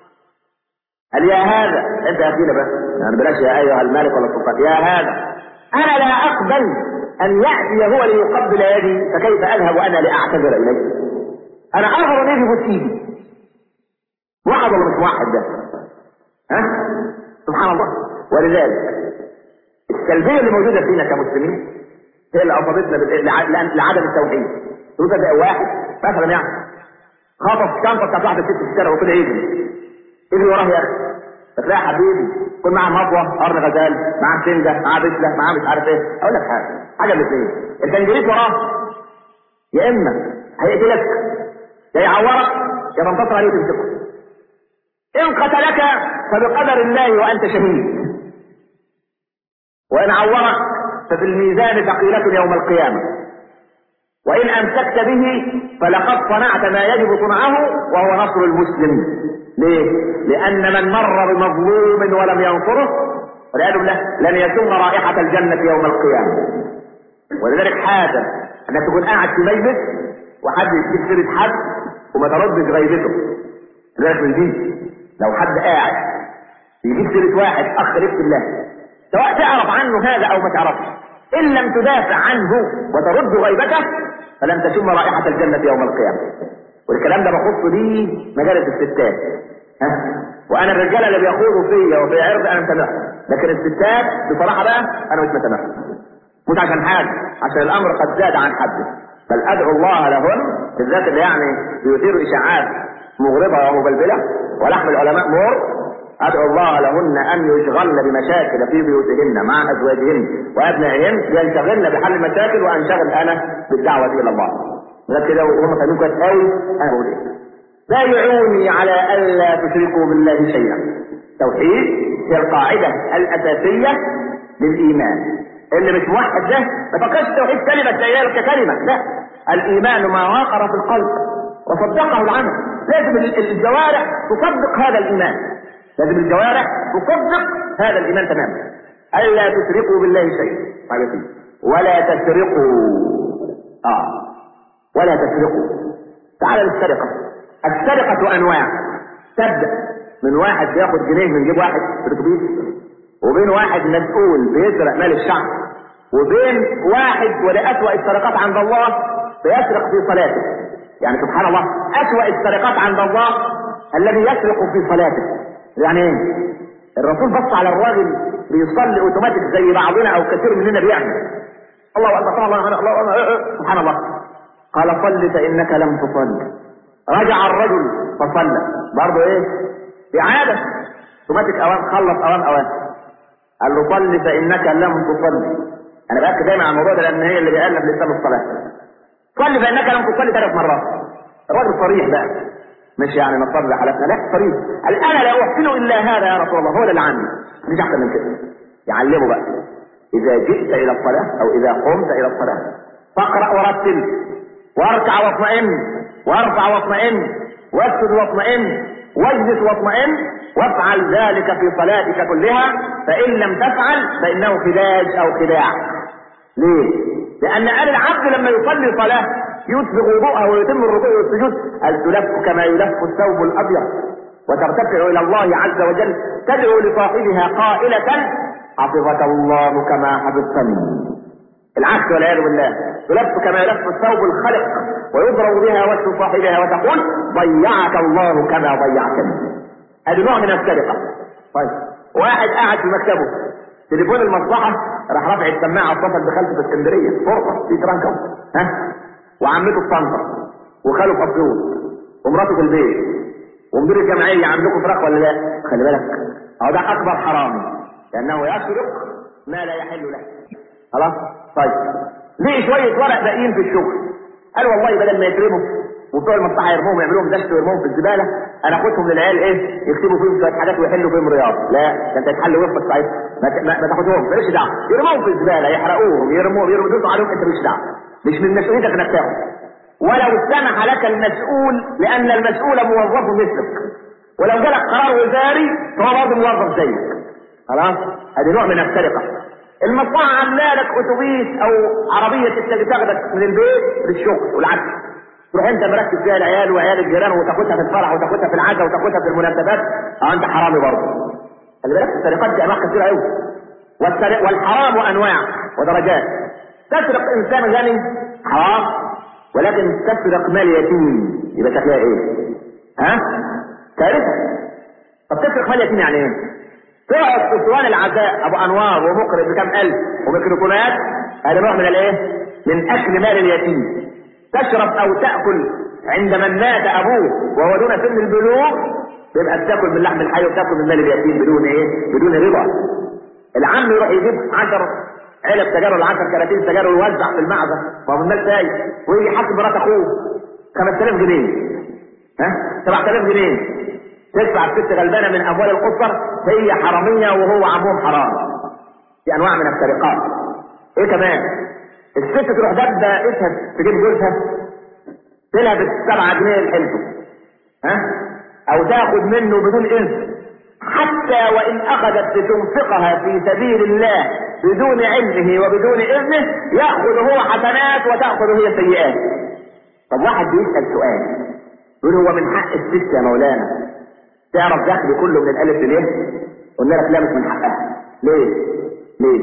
قال يا هذا انت يا اخينا بس يعني بلاش يا ايها الملك ولا السلطان يا هذا انا لا اقبل ان ياتي هو ليقبل يدي فكيف اذهب وانا لاعتذر اليه انا اغفر ان يجي ايدي واحد ولا مش واحد ده ها سبحان الله ولذلك السلبيه اللي موجوده فينا كمسلمين هي اللي اصابتنا لعدم التوحيد تقول ده واحد مثلا يعني خطف شنطه بتاعت واحده ست في الشارع وكده يجري يجري وراه يا اخي فتلاقي حبيبي يكون معاه مطوه قرن غزال معاه سنجه معاه بسله معاه مش عارف ايه اقول لك حاجه حاجه من الاثنين انت جريت وراه يا اما هيقتلك يا يعورك يا تنتصر عليه وتمسكه ان قتلك فبقدر الله وانت شهيد وان عورك ففي الميزان ثقيلة يوم القيامة وإن أمسكت به فلقد صنعت ما يجب صنعه وهو نصر المسلم ليه؟ لأن من مر بمظلوم ولم ينصره والعياذ بالله لن يشم رائحة الجنة يوم القيامة ولذلك حاجة أنك تكون قاعد في مجلس وحد يجيب سيرة حد وما تردش غيبته لذلك من دي لو حد قاعد يجيب سيرة واحد أخ في الله سواء تعرف عنه هذا او ما تعرفش ان لم تدافع عنه وترد غيبته فلن تشم رائحة الجنة يوم القيامة والكلام ده بخص ليه مجالة الستات ها وانا الرجالة اللي بيخوضوا فيا وفي عرض انا مسامحهم لكن الستات بصراحة بقى انا مش مسامحهم مش عشان حاجة عشان الامر قد زاد عن حده بل ادعو الله لهن بالذات اللي يعني بيثيروا اشاعات مغرضة ومبلبلة ولحم العلماء مر أدعو الله لهن أن يشغلن بمشاكل في بيوتهن مع أزواجهن وأبنائهن ينشغلن بحل المشاكل وأنشغل أنا بالدعوة إلى الله. غير كده وهم فاهمين كويس قوي أنا بقول إيه. بايعوني على ألا تشركوا بالله شيئا. توحيد هي القاعدة الأساسية للإيمان. اللي مش موحد ده ما فكرش توحيد كلمة زي ككلمة لا الإيمان ما وقر في القلب وصدقه العمل لازم الجوارح تصدق هذا الإيمان لازم الجوارح تصدق هذا الايمان تماما الا تشركوا بالله شيئا طيب ولا تسرقوا اه ولا تسرقوا تعال للسرقه السرقه انواع تبدا من واحد بياخد جنيه من جيب واحد في الاتوبيس وبين واحد مسؤول بيسرق مال الشعب وبين واحد ولأسوأ السرقات عند الله بيسرق في صلاته يعني سبحان الله أسوأ السرقات عند الله الذي يسرق في صلاته يعني ايه الرسول بص على الراجل بيصلي اوتوماتيك زي بعضنا او كثير مننا بيعمل الله اكبر الله الله الله سبحان الله قال صل فانك لم تصل رجع الرجل فصلى برضه ايه اعاده اوتوماتيك اوان خلص اوان اوان قال له صل فانك لم تصل انا باكد دايما على الموضوع ده لان هي اللي بيألف لسان الصلاه صل فانك لم تصلي ثلاث مرات الراجل صريح بقى مش يعني نصلي حالتنا لا صريح قال انا لا احسن الا هذا يا رسول الله هو اللي عني مش احسن من كده يعلمه بقى اذا جئت الى الصلاه او اذا قمت الى الصلاه فاقرا ورتل واركع واطمئن وارفع واطمئن واسجد واطمئن واجلس واطمئن وافعل ذلك في صلاتك كلها فان لم تفعل فانه خداج او خداع ليه؟ لان قال العبد لما يصلي صلاه يسبغ وضوءه ويتم الركوع والسجود هل تلف كما يلف الثوب الابيض وترتفع الى الله عز وجل تدعو لصاحبها قائلة حفظك الله كما حفظتني العكس والعياذ بالله تلف كما يلف الثوب الخلق ويضرب بها وجه صاحبها وتقول ضيعك الله كما ضيعتني هذا نوع من السرقه طيب واحد قاعد في مكتبه تليفون المصلحه راح رافع السماعه اتصل بخالته في اسكندريه فرصه في ترانكو ها وعمته في طنطا وخاله في اسيوط ومراته في البيت ومدير الجمعيه عندكم فراخ ولا لا؟ خلي بالك أو ده أكبر حرامي لأنه يسرق ما لا يحل له خلاص طيب ليه شوية ورق باقيين في الشغل قال والله بدل ما يترموا وبتوع المصلحة يرموهم يعملوهم دشت ويرموهم في الزبالة أنا أخدهم للعيال إيه يكتبوا فيهم شوية حاجات ويحلوا فيهم رياض لا ده أنت تحل وفقك ساعتها ما, ت- ما, ما تاخدهم مالكش دعوة يرموهم في الزبالة يحرقوهم يرموهم يردوا عليهم أنت مالكش دعوة مش من مسؤوليتك إنك تاخد ولو سمح لك المسؤول لأن المسؤول موظف مثلك ولو جالك قرار وزاري فهو برضه موظف زيك خلاص هذا نوع من السرقة المصلحة عاملة لك أتوبيس أو عربية تبتدي تاخدك من البيت للشغل والعكس تروح انت مركز فيها العيال وعيال الجيران وتاخدها في الفرح وتاخدها في العزاء وتاخدها في المناسبات اه انت حرامي برضه خلي بالك السرقات دي انواع كثيره قوي والسرق والحرام انواع ودرجات تسرق انسان غني حرام ولكن تسرق مال يتيم يبقى شكلها ايه؟ ها؟ كارثه طب تسرق مال يتيم يعني ايه؟ تقعد في اسوان العزاء ابو انوار ومقرب بكام الف وميكروفونات هذا نوع من الايه؟ من اكل مال اليتيم تشرب او تاكل عند من مات ابوه وهو دون سن البلوغ يبقى بتاكل من لحم الحي وتاكل من مال اليتيم بدون ايه؟ بدون رضا العم يروح يجيب 10 علب سجاير ولا 10 كراتين سجاير ويوزع في المعزه وهو المال سايق ويجي يحاسب مرات اخوه 5000 جنيه ها 7000 جنيه تدفع الست غلبانه من اموال الاسر هي حراميه وهو عمهم حرام دي انواع من السرقات ايه كمان الست تروح دبه اسها تجيب جوزها تلها بالسبعة جنيه الحلفه ها او تاخد منه بدون اذن حتى وان اخذت لتنفقها في سبيل الله بدون علمه وبدون اذنه ياخذ هو حسنات وتاخذ هي سيئات طب واحد بيسال سؤال يقول هو من حق الست يا مولانا تعرف دخلي كله من الالف لليه قلنا لك لا مش من حقها ليه ليه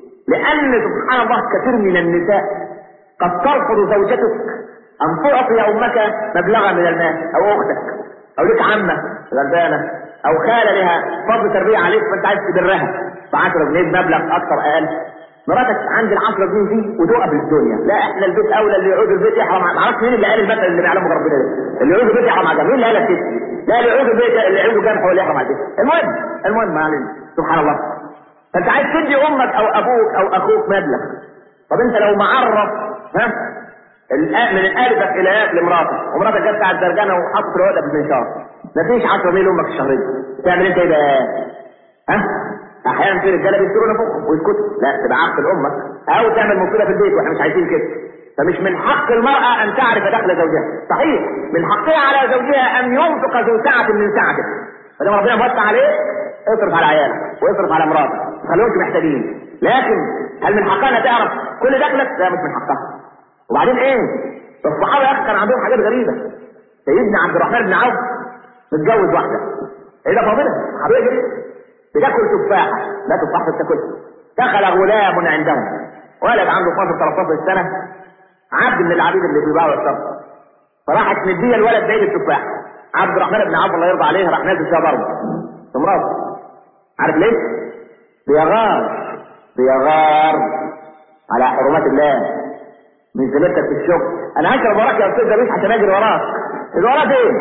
لان سبحان الله كثير من النساء قد ترفض زوجتك ان تعطي امك مبلغا من المال او اختك او لك عمه غلبانه او خاله لها فرض تربيه عليك فانت عايز تبرها ب 10 جنيه مبلغ اكثر اقل مراتك عند ال 10 جنيه دي ودوقها في الدنيا لا احنا البيت اولى اللي يعود البيت يحرم ما اعرفش مين اللي قال المثل اللي بيعلمه ربنا ده اللي يعود البيت يحرم على مين اللي قال كده لا اللي يعود البيت اللي يعود جنحه ولا يحرم على المهم المهم ما علينا سبحان الله فانت عايز تدي امك او ابوك او اخوك مبلغ طب انت لو معرف ها الآ- من الالف الى ياء لمراتك ومراتك جت على الدرجانه وحطت العقده في المنشار مفيش 10 جنيه لامك الشهرين تعمل انت ايه بقى؟ ها؟ احيانا في رجاله بيستروا نفوقهم ويسكتوا لا تبقى عقل امك او تعمل مصيبه في البيت واحنا مش عايزين كده فمش من حق المرأة أن تعرف دخل زوجها صحيح من حقها على زوجها أن ينفق ذو سعة من سعته فلما ربنا موسع عليه اصرف على عيالك واصرف على مراتك ما تخليهمش محتاجين لكن هل من حقها انها تعرف كل دخلك؟ لا مش من حقها وبعدين ايه؟ الصحابة يا أخي كان عندهم حاجات غريبة سيدنا عبد الرحمن بن عوف متجوز واحدة ايه ده فاضلة صحابية جدا بتاكل تفاحة لا تفاحة بتاكلها دخل غلام عندهم ولد عنده 12 13 سنة عبد من العبيد اللي بيباعوا الشرط فراحت مديه الولد بعيد التفاح عبد الرحمن بن عوف الله يرضى عليه راح نازل فيها ضرب في مراته عارف ليه؟ بيغار بيغار على حرمات الله من زميلتك في الشغل انا هشرب وراك يا استاذ درويش عشان اجري وراك اللي وراك ايه؟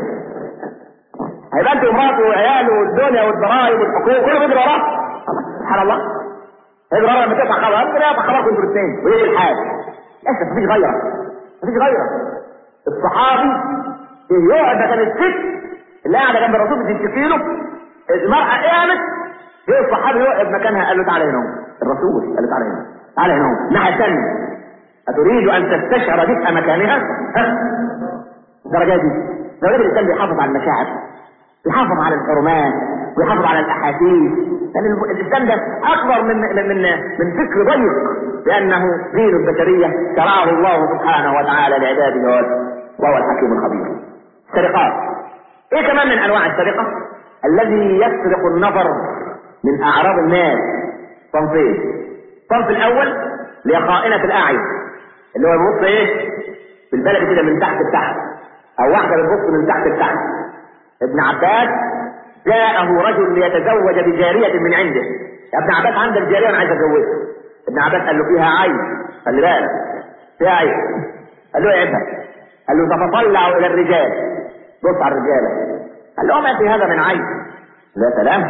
هيبقى انت ومراته وعياله والدنيا والضرايب والحقوق كله بيجري وراك سبحان الله يجري وراك لما تدفع خبر انت لا خبركم انتوا الاثنين ويجي الحال لسه مفيش غيره مفيش غيره الصحابي يقعد مكان الست اللي قاعده جنب الرسول بتشتكي له المرأة قامت جه الصحابي يقعد مكانها قال له تعالى هنا الرسول قال له تعالى هنا تعالى هنا الناحية الثانية أتريد أن تستشعر دفء مكانها؟ ها؟ الدرجات دي درجات الإنسان بيحافظ على المشاعر بيحافظ على الحرمات ويحافظ على الأحاسيس لأن يعني الإسلام ده أكبر من من من, من فكر ضيق لأنه دين البشرية شرعه الله سبحانه وتعالى لعباده وهو الحكيم الخبير السرقات ايه كمان من انواع السرقة الذي يسرق النظر من اعراض الناس صنفين الصنف الاول لخائنة الاعين اللي هو يبص ايه في البلد كده من تحت لتحت او واحدة بتبص من تحت لتحت ابن عباس جاءه رجل ليتزوج بجارية من عنده يا ابن عباس عندك جارية انا عايز اتجوزها ابن عباس قال له فيها عين خلي بالك فيها عين قال له ايه عيبها قال له تتطلع الى الرجال بص على الرجاله قال له ما في هذا من عيب لا سلام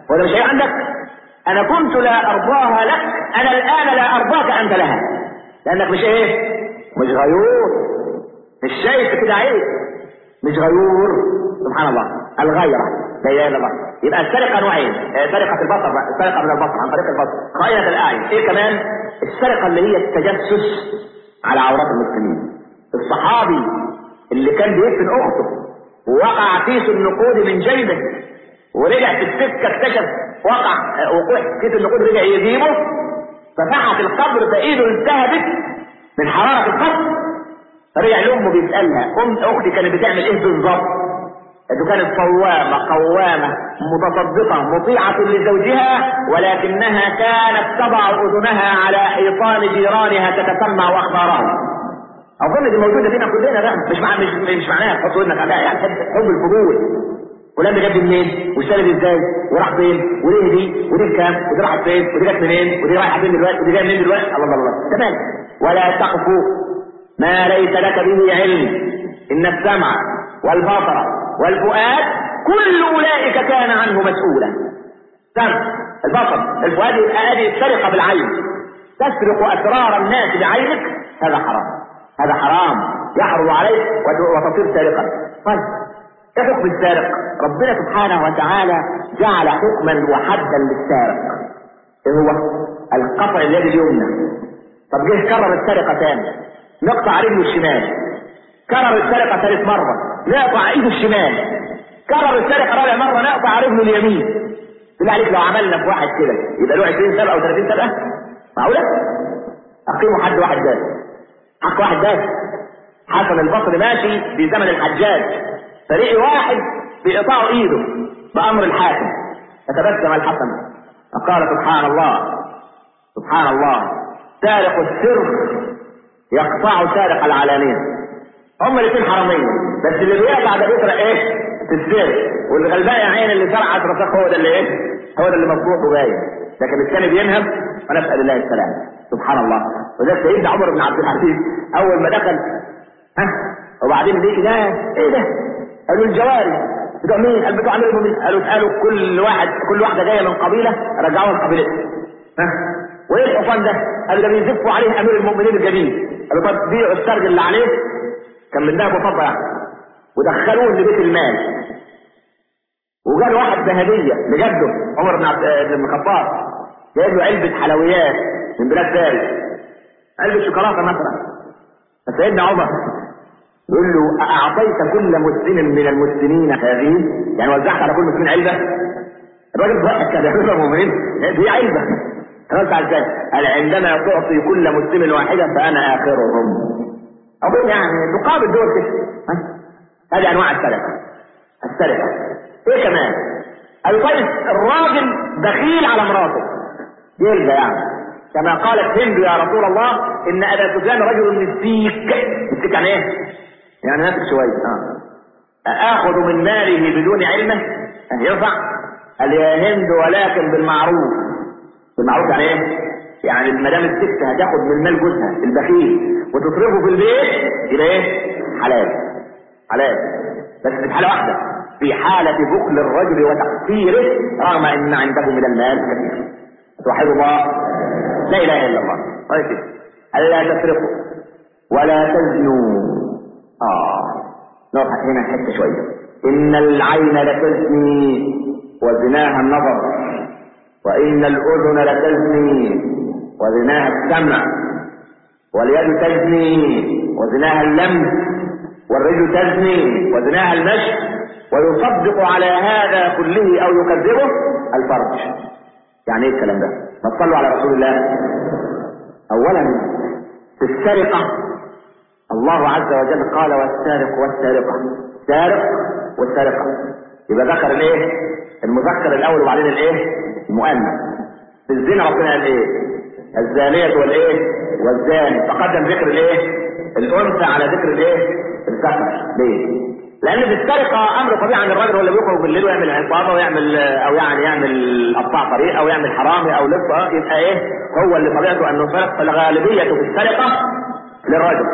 ولا مش هي عندك انا كنت لا ارضاها لك انا الان لا ارضاك انت لها لانك مش ايه مش غيور مش شايف كده عيب مش غيور سبحان الله الغيرة لا اله الا الله يبقى السرقه نوعين آه، سرقه البصر بقى السرقه من البصر عن طريق البصر خائنه الاعين ايه كمان السرقه اللي هي التجسس على عورات المسلمين الصحابي اللي كان بيدفن اخته ووقع كيس النقود من جيبه ورجع في السكه اكتشف وقع آه، وقوع كيس النقود رجع يجيبه ففتحت القبر فايده التهبت من حراره القبر فرجع لامه بيسالها ام اختي كانت بتعمل ايه بالظبط؟ انه كانت صوامه قوامه متصدقه مطيعه لزوجها ولكنها كانت تضع اذنها على حيطان جيرانها تتسمع واخبارهم. اظن دي موجوده فينا كلنا بقى مش مع مش مش معناها تحط ودنك عليها يعني حب حب الفضول ولما جاب منين واشتري ازاي وراح فين وليه دي ودي بكام ودي راحت فين ودي جت منين ودي رايحه فين دلوقتي ودي جايه منين دلوقتي الله الله الله تمام ولا تقف ما ليس لك به علم ان السمع والبصر والفؤاد كل اولئك كان عنه مسؤولا سمع البصر الفؤاد يبقى هذه السرقه بالعين تسرق اسرار الناس بعينك هذا حرام هذا حرام يحرم عليك وت- وتصير سارقا طيب ايه حكم السارق ربنا سبحانه وتعالى جعل حكما وحدا للسارق ايه هو القطع اليد اليمنى طب جه كرر السرقه ثاني نقطع رجله الشمال كرر السرقه ثالث مره نقطع ايده الشمال كرر السرقه رابع مره نقطع رجله اليمين بالله عليك لو عملنا في واحد كده يبقى له 20 سبقه او 30 سبقه معقوله اقيموا حد واحد بس حق واحد بس حسن البصري ماشي في زمن الحجاج فريق واحد بإقطاع ايده بأمر الحاكم فتبسم الحسن فقال سبحان الله سبحان الله سارق السر يقطع سارق العلانية هم الاثنين حرامية بس اللي بيقطع ده بيسرق ايه؟ في السر والغلبان يا عين اللي سرق عشر رصاص هو ده اللي ايه؟ هو ده اللي مفتوح وجاي لكن الثاني بينهب ونسأل الله السلامة سبحان الله وده سيدنا عمر بن عبد العزيز اول ما دخل ها وبعدين ليه ده ايه ده؟ قالوا الجواري بتوع مين؟ قال بتوع امير المؤمنين قالوا اسالوا كل واحد كل واحده جايه من قبيله رجعوها لقبيلتها ها وايه الحصان ده؟ قالوا ده بيزفوا عليه امير المؤمنين الجديد قالوا طب بيعوا السرج اللي عليه كان من ذهب وفضه يعني ودخلوه لبيت المال وجاله واحد بهديه لجده عمر بن عبد بن الخطاب جايب له علبه حلويات من بلاد فارس علبه شوكولاته مثلا فسيدنا عمر يقول له أأعطيت كل مسلم من المسلمين هذه؟ يعني وزعت على كل مسلم علبة؟ الراجل ضحك كان يقول المؤمنين دي علبة رد على ازاي؟ قال عندما تعطي كل مسلم واحدة فأنا آخرهم. أظن يعني تقابل دول كده ها؟ هذه أنواع السرقة. السرقة. إيه كمان؟ قال طيب الراجل بخيل على مراته. جلدة يعني. كما قالت هند يا رسول الله إن أبا سفيان رجل مسيك. مسيك يعني إيه؟ يعني نفس شوية اه اخذ من ماله بدون علمه ينفع قال يا هند ولكن بالمعروف بالمعروف يعني ايه يعني ما دام الست هتاخد من مال جوزها البخيل وتصرفه في البيت يبقى ايه حلال حلال بس في حاله واحده في حالة بخل الرجل وتقصيره رغم ان عنده من المال كثير توحد الله لا اله الا الله طيب الا تسرقوا ولا تزنوا آه نقف هنا حتة شوية إن العين لتزني وزناها النظر وإن الأذن لتزني وزناها السمع واليد تزني وزناها اللمس والرجل تزني وزناها المشي ويصدق على هذا كله أو يكذبه الفرج يعني ايه الكلام ده؟ ما تصلوا على رسول الله أولا في السرقة الله عز وجل قال والسارق والسارقة سارق والسارقة يبقى ذكر الايه المذكر الاول وبعدين الايه المؤنث في الزنا ربنا قال ايه الزانية والايه والزاني فقدم ذكر الايه الانثى على ذكر الايه الذكر ليه لان في السرقه امر طبيعي ان الراجل هو اللي بيخرج بالليل ويعمل عصابه ويعمل او يعني يعمل قطاع طريق او يعمل حرامي او لصه يبقى ايه هو اللي طبيعته انه سرق فالغالبيه في السرقه للرجل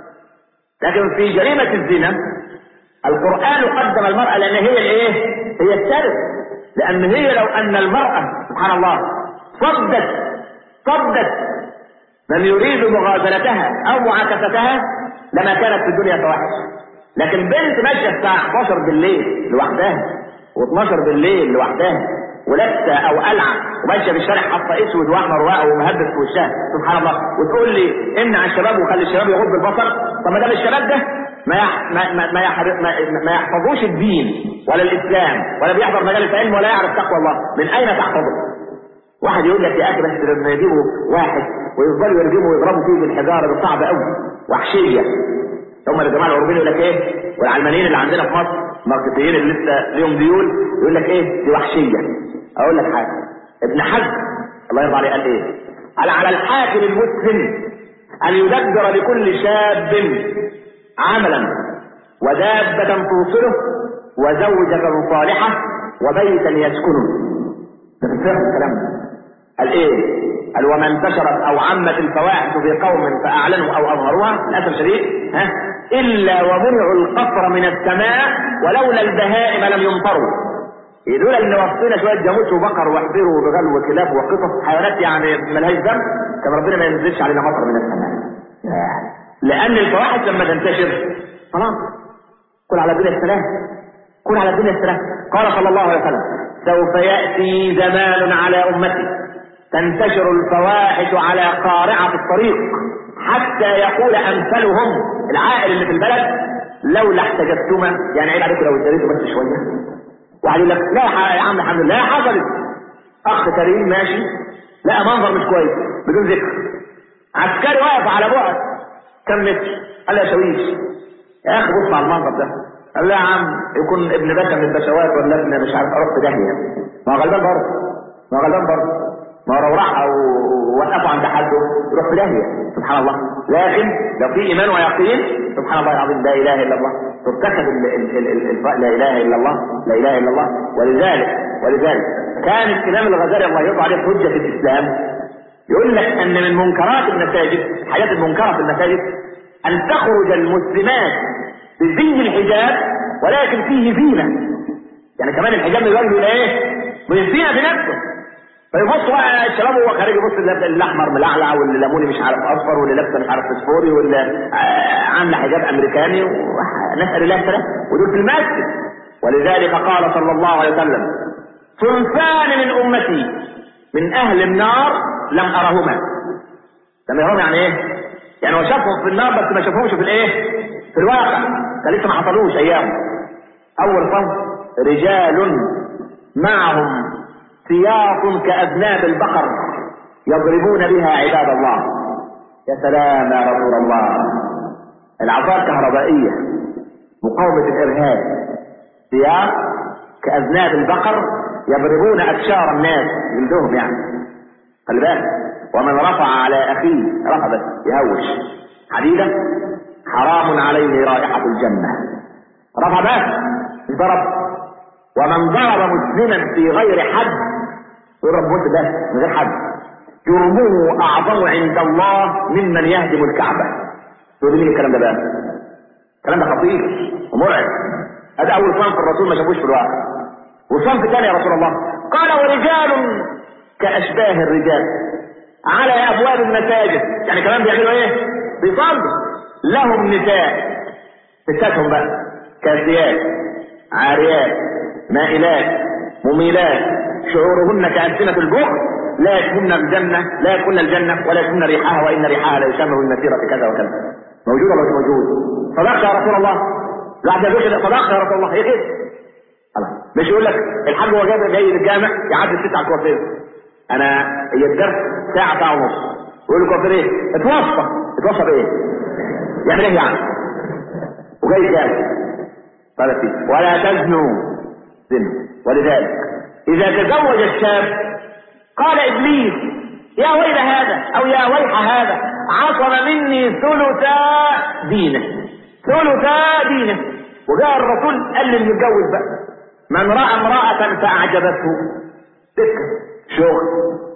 لكن في جريمة الزنا القرآن قدم المرأة لأن هي الايه؟ هي السرق لان هي لو ان المرأة سبحان الله صدت صدت من يريد مغازلتها او معاكستها لما كانت في الدنيا فواحش لكن بنت ماشيه الساعه 11 بالليل لوحدها و12 بالليل لوحدها ولابسه او قلعه وماشيه في الشارع حاطه اسود واحمر ومهبب في وشها سبحان الله وتقول لي امنع الشباب وخلي الشباب يغض البصر طب ما دام الشباب ده ما يح... ما ما ما, يح... ما ما يحفظوش الدين ولا الاسلام ولا بيحضر مجالس علم ولا يعرف تقوى الله من اين تحفظه؟ واحد يقول لك يا اخي بس لما يجيبوا واحد ويفضلوا يرجموا ويضربوا فيه بالحجاره ده صعب قوي وحشيه هم الجماعه الاوروبيين يقول لك ايه والعلمانيين اللي عندنا في مصر ماركتيين اللي لسه ليهم ديول يقول لك ايه دي وحشيه اقول لك حاجه ابن حزم الله يرضى عليه قال ايه قال على الحاكم المسلم ان يدبر لكل شاب عملا ودابة توصله وزوجة صالحة وبيتا يسكنه ده في الفقه الكلام ده قال ايه قال وما انتشرت او عمت الفواحش في قوم فاعلنوا او اظهروها للاسف الشديد ها الا ومنعوا القصر من السماء ولولا البهائم لم يمطروا يقول ان وصينا شويه جاموس وبقر وحبير وبغل وكلاب وقطط حيوانات يعني ملهاش ذنب كان ربنا ما ينزلش علينا مطر من السماء لان الفواحش لما تنتشر خلاص كل على الدنيا السلام كل على الدنيا السلام قال صلى الله عليه وسلم سوف ياتي زمان على امتي تنتشر الفواحش على قارعة الطريق حتى يقول أمثلهم العائل اللي في البلد لولا احتجبتما يعني عيب عليكم لو ادريتوا بس شوية واحد يقول لك لا يا عم الحمد لله حصلت أخ كريم ماشي لقى منظر مش كويس بدون ذكر عسكري واقف على بعد كم متر قال له يا شويش يا أخي بص على المنظر ده قال له يا عم يكون ابن باشا من البشوات ولا ابن مش عارف اروح في داهيه ما هو غلبان برضه ما هو غلبان برضه ما لو راح او وقفوا عند حده يروح في داهيه سبحان الله لكن لو في ايمان ويقين سبحان الله العظيم لا اله الا الله ترتكب لا اله الا الله لا اله الا الله ولذلك ولذلك كان الامام الغزالي الله يرضى عليه حجه في الاسلام يقول لك ان من منكرات المساجد حاجات المنكره في المساجد ان تخرج المسلمات بزي الحجاب ولكن فيه زينه يعني كمان الحجاب من الوجه ايه؟ من الزينه بنفسه فيبص بقى الشباب وهو خارج يبص الاحمر ملعلع واللي ليموني مش عارف اصفر واللي لابسه مش عارف فسفوري واللي عامله حجاب امريكاني نسال الله السلامه ودول في المسجد ولذلك قال صلى الله عليه وسلم صنفان من امتي من اهل النار لم ارهما لم يرهم يعني ايه؟ يعني هو شافهم في النار بس ما شافهمش في الايه؟ في الواقع كان لسه ما حصلوش ايام اول صنف رجال معهم سياط كأذناب البقر يضربون بها عباد الله يا سلام يا رسول الله العصا الكهربائية مقاومة الإرهاب سياط كأذناب البقر يضربون أبشار الناس جلدهم يعني خلي بالك ومن رفع على أخيه رفع بس يهوش حديدة حرام عليه رائحة الجنة رفع بس ضرب ومن ضرب مسلما في غير حد يضرب مسلم ده من غير حد جرمه اعظم عند الله ممن يهدم الكعبه تقول مين الكلام ده بقى الكلام ده خطير ومرعب هذا اول صنف الرسول ما شافوش في الواقع وصنف ثاني يا رسول الله قال ورجال كاشباه الرجال على ابواب المساجد يعني كمان بيعملوا ايه بيصلوا لهم نساء نساتهم بقى كاسيات عاريات مائلات مميلات شعورهن كألسنة البخل لا يكون الجنة لا يكون الجنة ولا يكون ريحها وإن ريحها لا يشم من مسيرة كذا وكذا موجود ولا مش موجود صدقت يا رسول الله الواحد يقول كده صدقت يا رسول الله هي كده مش يقول لك الحاج هو جاي جاي للجامع يعدي الست على الكوافير انا هي الدرس ساعه ساعه ونص يقول له كوافير ايه؟ اتوصى اتوصى بايه؟ يعمل ايه يعني؟ وجاي كام؟ قال ولا تزنوا زنا ولذلك إذا تزوج الشاب قال إبليس يا ويل هذا أو يا ويح هذا عصم مني ثلثا دينه ثلثا دينه وجاء الرسول قال للمتجوز بقى من رأى امرأة فأعجبته تلك شغل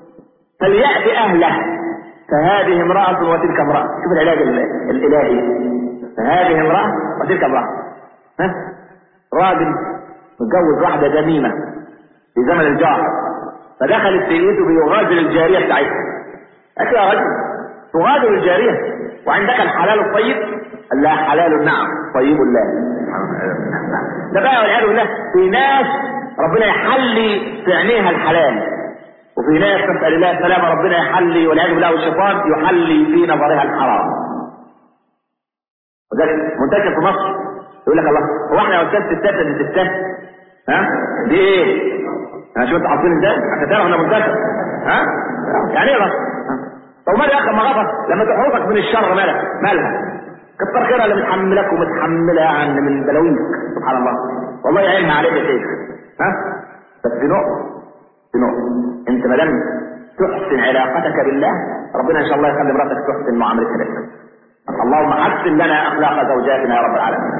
فليأتي أهله فهذه امرأة وتلك امرأة شوف العلاج الإلهي فهذه امرأة وتلك امرأة ها راجل متجوز واحدة دميمة في زمن الجار فدخلت سيده بيغادر الجارية بتاعتها قالت يا رجل تغادر الجارية وعندك الحلال الطيب قال لها حلال نعم طيب لا ده بقى والعياذ بالله في ناس ربنا يحلي في عينيها الحلال وفي ناس نسأل الله السلامة ربنا يحلي والعياذ بالله والشيطان يحلي في نظرها الحرام وذلك منتشر في مصر يقول لك الله هو احنا يا استاذ ستات اللي ستات ها دي ايه؟ انا شوف انتوا حاطين ازاي عشان تعرف انا منتشر ها يعني ايه بس طب مالي يا اخي ما غفر لما تحوطك من الشر مالك مالها كتر خيرها اللي متحملك ومتحمله يعني من بلاويك سبحان الله والله يعينها عليك يا شيخ ها بس في نقطه في نقطه انت ما دام تحسن علاقتك بالله ربنا ان شاء الله يخلي مراتك تحسن معاملتها لك اللهم حسن لنا اخلاق زوجاتنا يا رب العالمين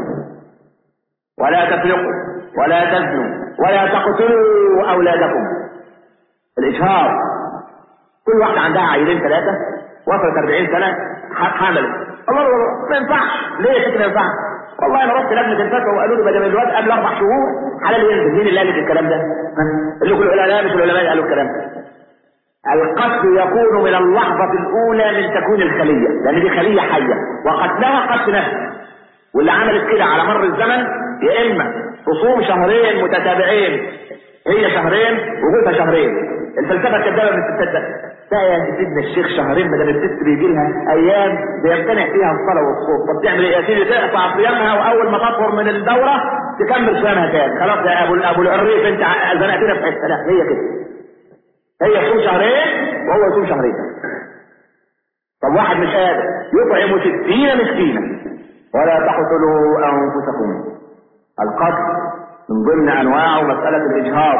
ولا تسرقوا ولا تزنوا ولا تقتلوا اولادكم الاجهار كل واحده عندها عيلين ثلاثه وصلت 40 سنه حامل الله الله ما ينفعش ليه كده ما ينفعش والله انا رحت لجنه الفتوى وقالوا لي بدل الواد قبل اربع شهور حلال ينزل مين اللي قال لك الكلام ده؟ اللي كل العلماء مش العلماء قالوا الكلام ده القتل يكون من اللحظة الأولى من تكون الخلية لأن دي خلية حية وقتلها قتل نفس واللي عملت كده على مر الزمن يا إما تصوم شهرين متتابعين هي شهرين وجوزها شهرين الفلسفة الكذابة من الستات ده ده يا سيدنا الشيخ شهرين ما دام الست بيجي لها أيام بيمتنع فيها الصلاة والصوم طب تعمل إيه يا سيدي تقطع صيامها وأول ما تطهر من الدورة تكمل صيامها تاني خلاص يا أبو أبو العريف أنت زنقتنا في حتة لا هي كده هي تصوم شهرين وهو يصوم شهرين طب واحد مش قادر يطعم ستين مسكينا ولا تقتلوا انفسكم القتل من ضمن انواعه مسألة الاجهاض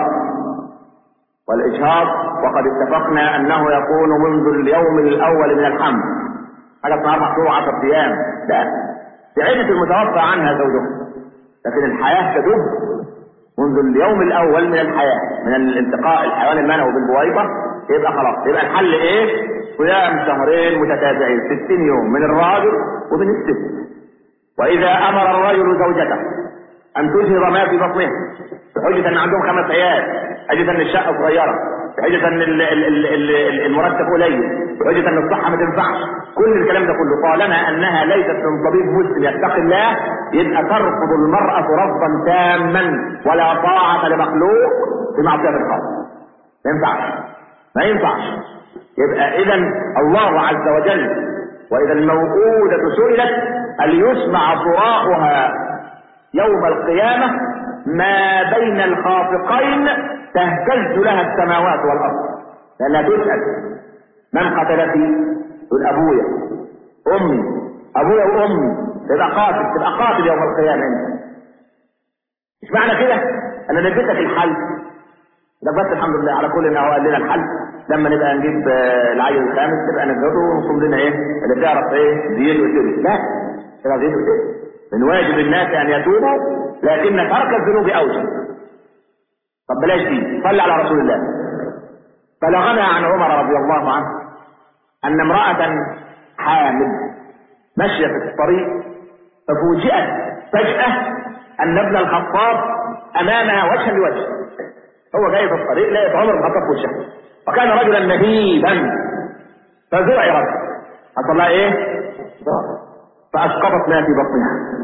والاجهاض وقد اتفقنا انه يكون منذ اليوم الاول من الحمل حاجة اسمها محصور 10 ايام لا بعدة المتوفى عنها زوجها لكن الحياة تدب منذ اليوم الاول من الحياة من الالتقاء الحيوان المنوي بالبويضة يبقى خلاص يبقى الحل ايه صيام شهرين متتابعين 60 يوم من الراجل ومن الست واذا امر الرجل زوجته ان تجهض ما في بطنها بحجة ان عندهم خمس عيال بحجة ان الشقة صغيرة بحجة ان ال- ال- ال- ال- المرتب قليل بحجة ان الصحة ما تنفعش كل الكلام ده كله طالما انها ليست من طبيب مسلم يتقي الله يبقى ترفض المرأة رفضا تاما ولا طاعة لمخلوق في معصية الخالق ما ينفعش ما ينفعش يبقى اذا الله عز وجل واذا الموءودة سئلت هل يسمع صراخها يوم القيامة ما بين الخافقين تهتز لها السماوات والارض لانها تسأل من قتلك تقول ابويا امي ابويا وامي تبقى قاتل تبقى قاتل يوم القيامة انت مش معنى كده انا اديتك الحل ده بس الحمد لله على كل ان هو قال لنا الحل لما نبقى نجيب آه، العيل الخامس نبقى نجهده ونصوم لنا ايه اللي تعرف ايه ديته وتدي لا تبقى ديته وتدي من واجب الناس ان يتوبوا لكن ترك الذنوب اوجب طب بلاش دي صلي على رسول الله بلغنا عن عمر رضي الله عنه ان امرأة حامل ماشية في الطريق ففوجئت فجأة ان ابن الخطاب امامها وجها لوجه هو جاي في الطريق لقيت عمر بن الخطاب في وشها وكان رجلا نهيبا فزرعت حصل لها ايه؟ فاسقطت ما في بطنها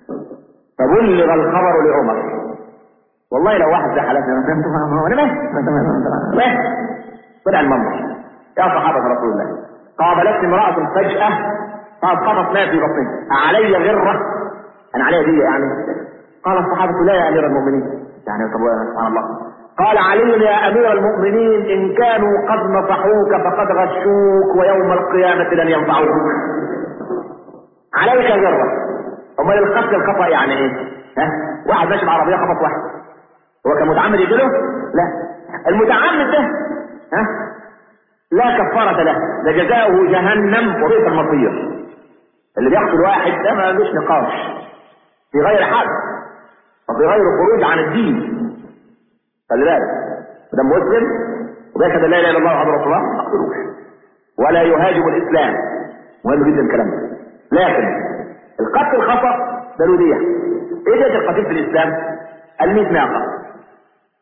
فبلغ الخبر لعمر والله لو واحد زي حالتنا انا ماشي ماشي طلع المنبر يا صحابة رسول الله قابلت امرأة فجأة فاسقطت ما في بطنها أعلي غرة أنا عليها دي يعني قال الصحابة لا يا أمير المؤمنين يعني طب سبحان الله قال علي يا أمير المؤمنين إن كانوا قد نصحوك فقد غشوك ويوم القيامة لن ينفعوك عليك غرة امال القتل الخطأ يعني ايه ها واحد ماشي بعربية خبط واحد هو كان متعمد يقتله لا المتعمد ده ها لا كفارة له ده جزاؤه جهنم وبئس المصير اللي بيقتل واحد ده ما لوش نقاش في غير حد وفي غير خروج عن الدين خلي بالك ده مسلم وبيشهد ان لا اله الا الله وحده رسول الله ما تقتلوش ولا يهاجم الاسلام مهم جدا الكلام ده لكن القتل خطا ده له ديه ايه ديه القتيل في الاسلام؟ ال 100 ناقه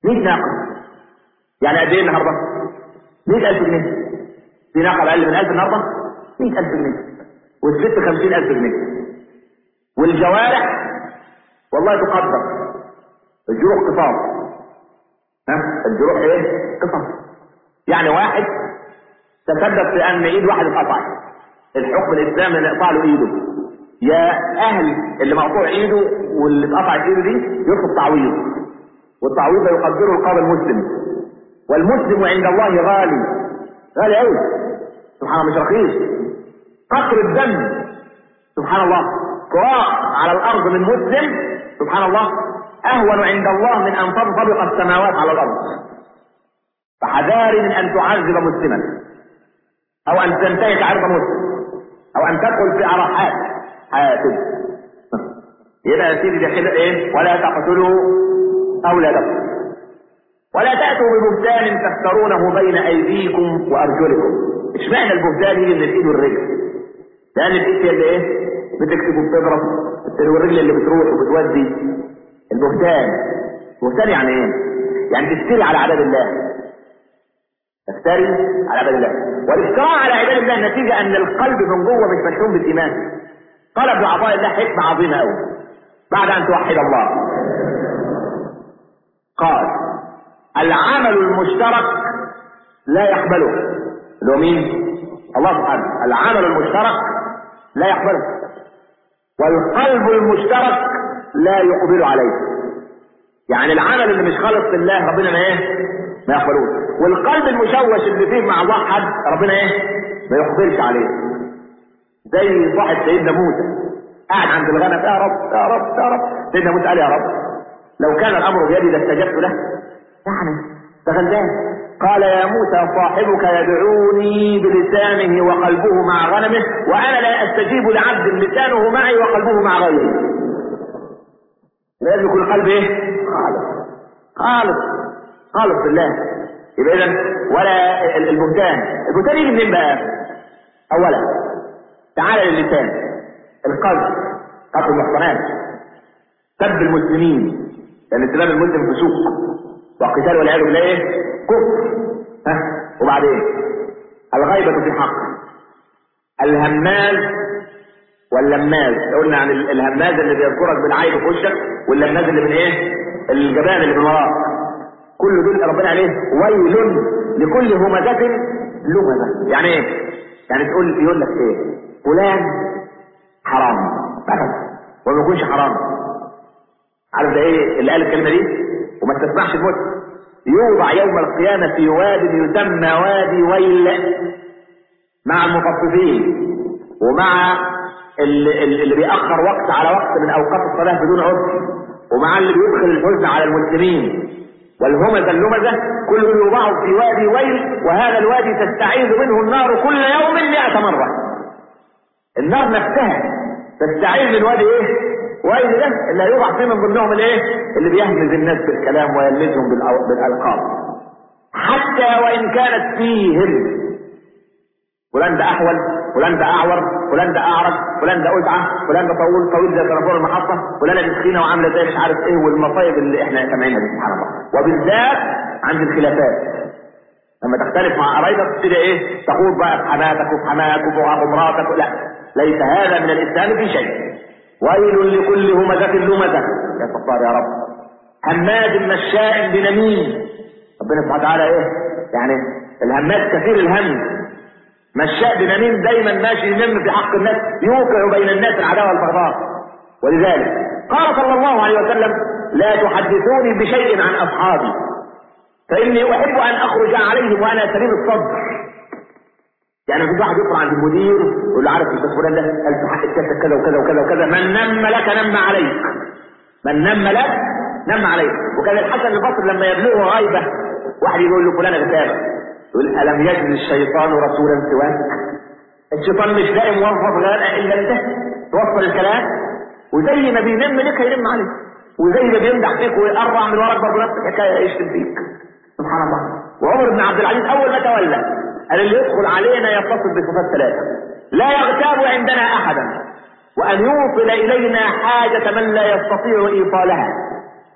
100 ناقة يعني قد ايه النهارده؟ 100000 جنيه في ناقة بأقل من 1000 النهارده 100000 جنيه والست 50000 جنيه والجوارح والله تقدر الجروح قصاص ها الجروح ايه؟ قصاص يعني واحد تسبب في ان ايد واحد اتقطعت الحكم الاسلامي اللي يقطع له ايده يا اهل اللي مقطوع ايده واللي اتقطعت ايده دي يطلب تعويض والتعويض يقدره القاضي المسلم والمسلم عند الله غالي غالي قوي سبحان الله مش رخيص قطر الدم سبحان الله تراق على الارض من مسلم سبحان الله اهون عند الله من ان تنطبق السماوات على الارض فحذاري من ان تعذب مسلما او ان تنتهك عرض مسلم او ان تدخل في عرحات حياته يبقى يا سيدي ده كده ايه ولا تقتلوا اولادكم ولا تأتوا ببهتان تفترونه بين أيديكم وأرجلكم اشمعنى البهتان يجي من الإيد والرجل لأن الإيد هي اللي إيه بتكتب وبتضرب والرجل اللي بتروح وبتودي البهتان بهتان يعني إيه يعني تفتري على عباد الله تفتري على عباد الله والافتراء على عباد الله نتيجة أن القلب من جوه مش مشحون بالإيمان قال ابن عطاء الله حكمة عظيمة أوي بعد أن توحد الله قال العمل المشترك لا يقبله اللي هو مين؟ الله سبحانه العمل المشترك لا يقبله والقلب المشترك لا يقبل عليه يعني العمل اللي مش خالص لله ربنا ما ايه؟ ما يقبلوش والقلب المشوش اللي فيه مع الله حد ربنا ايه؟ ما يقبلش عليه زي صاحب سيدنا موسى قاعد عند الغنم يا رب يا رب يا رب سيدنا موسى قال يا رب لو كان الامر بيدي لاستجبت له يعني ده غلبان قال يا موسى صاحبك يدعوني بلسانه وقلبه مع غنمه وانا لا استجيب لعبد لسانه معي وقلبه مع غيري لازم يكون القلب ايه خالص خالص خالص بالله يبقى اذا ولا البهتان البهتان يجي منين بقى اولا تعالى للسان القلب قتل المحصنات سب المسلمين لان السلام المسلم فسوق وقتال والعياذ بالله ايه؟ كفر ها وبعدين الغيبة في حق الهماز واللماز قلنا عن الهماز اللي بيذكرك بالعيب في وشك واللماز اللي من ايه؟ الجبان اللي من وراك كل دول ربنا عليه ويل لكل همزة لمزة يعني ايه؟ يعني تقول يقول لك ايه؟ فلان حرام مثلا وما يكونش حرام عارف ده ايه اللي قال الكلمه دي وما تسمعش الموت يوضع يوم القيامة في واد يسمى وادي ويل مع المخففين ومع اللي, اللي بيأخر وقت على وقت من أوقات الصلاة بدون عذر ومع اللي بيدخل الحزن على المسلمين والهمزة اللمزة كل يوضع في وادي ويل وهذا الوادي تستعيذ منه النار كل يوم مئة مرة النار نفسها تستعيذ من وادي ايه وإذا ده اللي هيوضع فيه من ضمنهم الايه؟ اللي بيهمز الناس بالكلام ويلمزهم بالألقاب. حتى وإن كانت فيهم فلان ده أحول، فلان ده أعور، فلان ده أعرج، فلان ده أزعة، فلان ده طويل طويل زي طرفور المحطة، فلانة دي تخينة وعاملة زي مش عارف إيه والمصايب اللي إحنا سامعينها دي سبحان الله. وبالذات عند الخلافات. لما تختلف مع قرايبك تبتدي ايه؟ تخوض بقى في حماتك وفي حماك وفي مراتك لا ليس هذا من الاسلام في شيء. ويل لكل همزة لمزة يا ستار يا رب هماد مشاء بنميم ربنا سبحانه وتعالى ايه يعني الهماد كثير الهم مشاء بنميم دايما ماشي ينم في حق الناس يوقع بين الناس العداوة والبغضاء ولذلك قال صلى الله عليه وسلم لا تحدثوني بشيء عن اصحابي فاني احب ان اخرج عليهم وانا سليم الصدر يعني في واحد يطلع عند المدير يقول له عارف الاستاذ فلان ده قال في حق الكاسه كذا وكذا وكذا وكذا من نم لك نم عليك من نم لك نم عليك وكان الحسن البصري لما يبلغه غيبه واحد يقول له فلان غتابه يقول الم يجد الشيطان رسولا سواك الشيطان مش لاقي موظف غير الا انت توصل الكلام وزي ما بينم لك هينم عليك وزي ما بيمدح فيك ويقرع من وراك برضه نفس الحكايه يشتم فيك سبحان الله وعمر بن عبد العزيز اول ما تولى قال اللي يدخل علينا يتصف بصفات ثلاثة لا يغتاب عندنا أحدا وأن يوصل إلينا حاجة من لا يستطيع إيصالها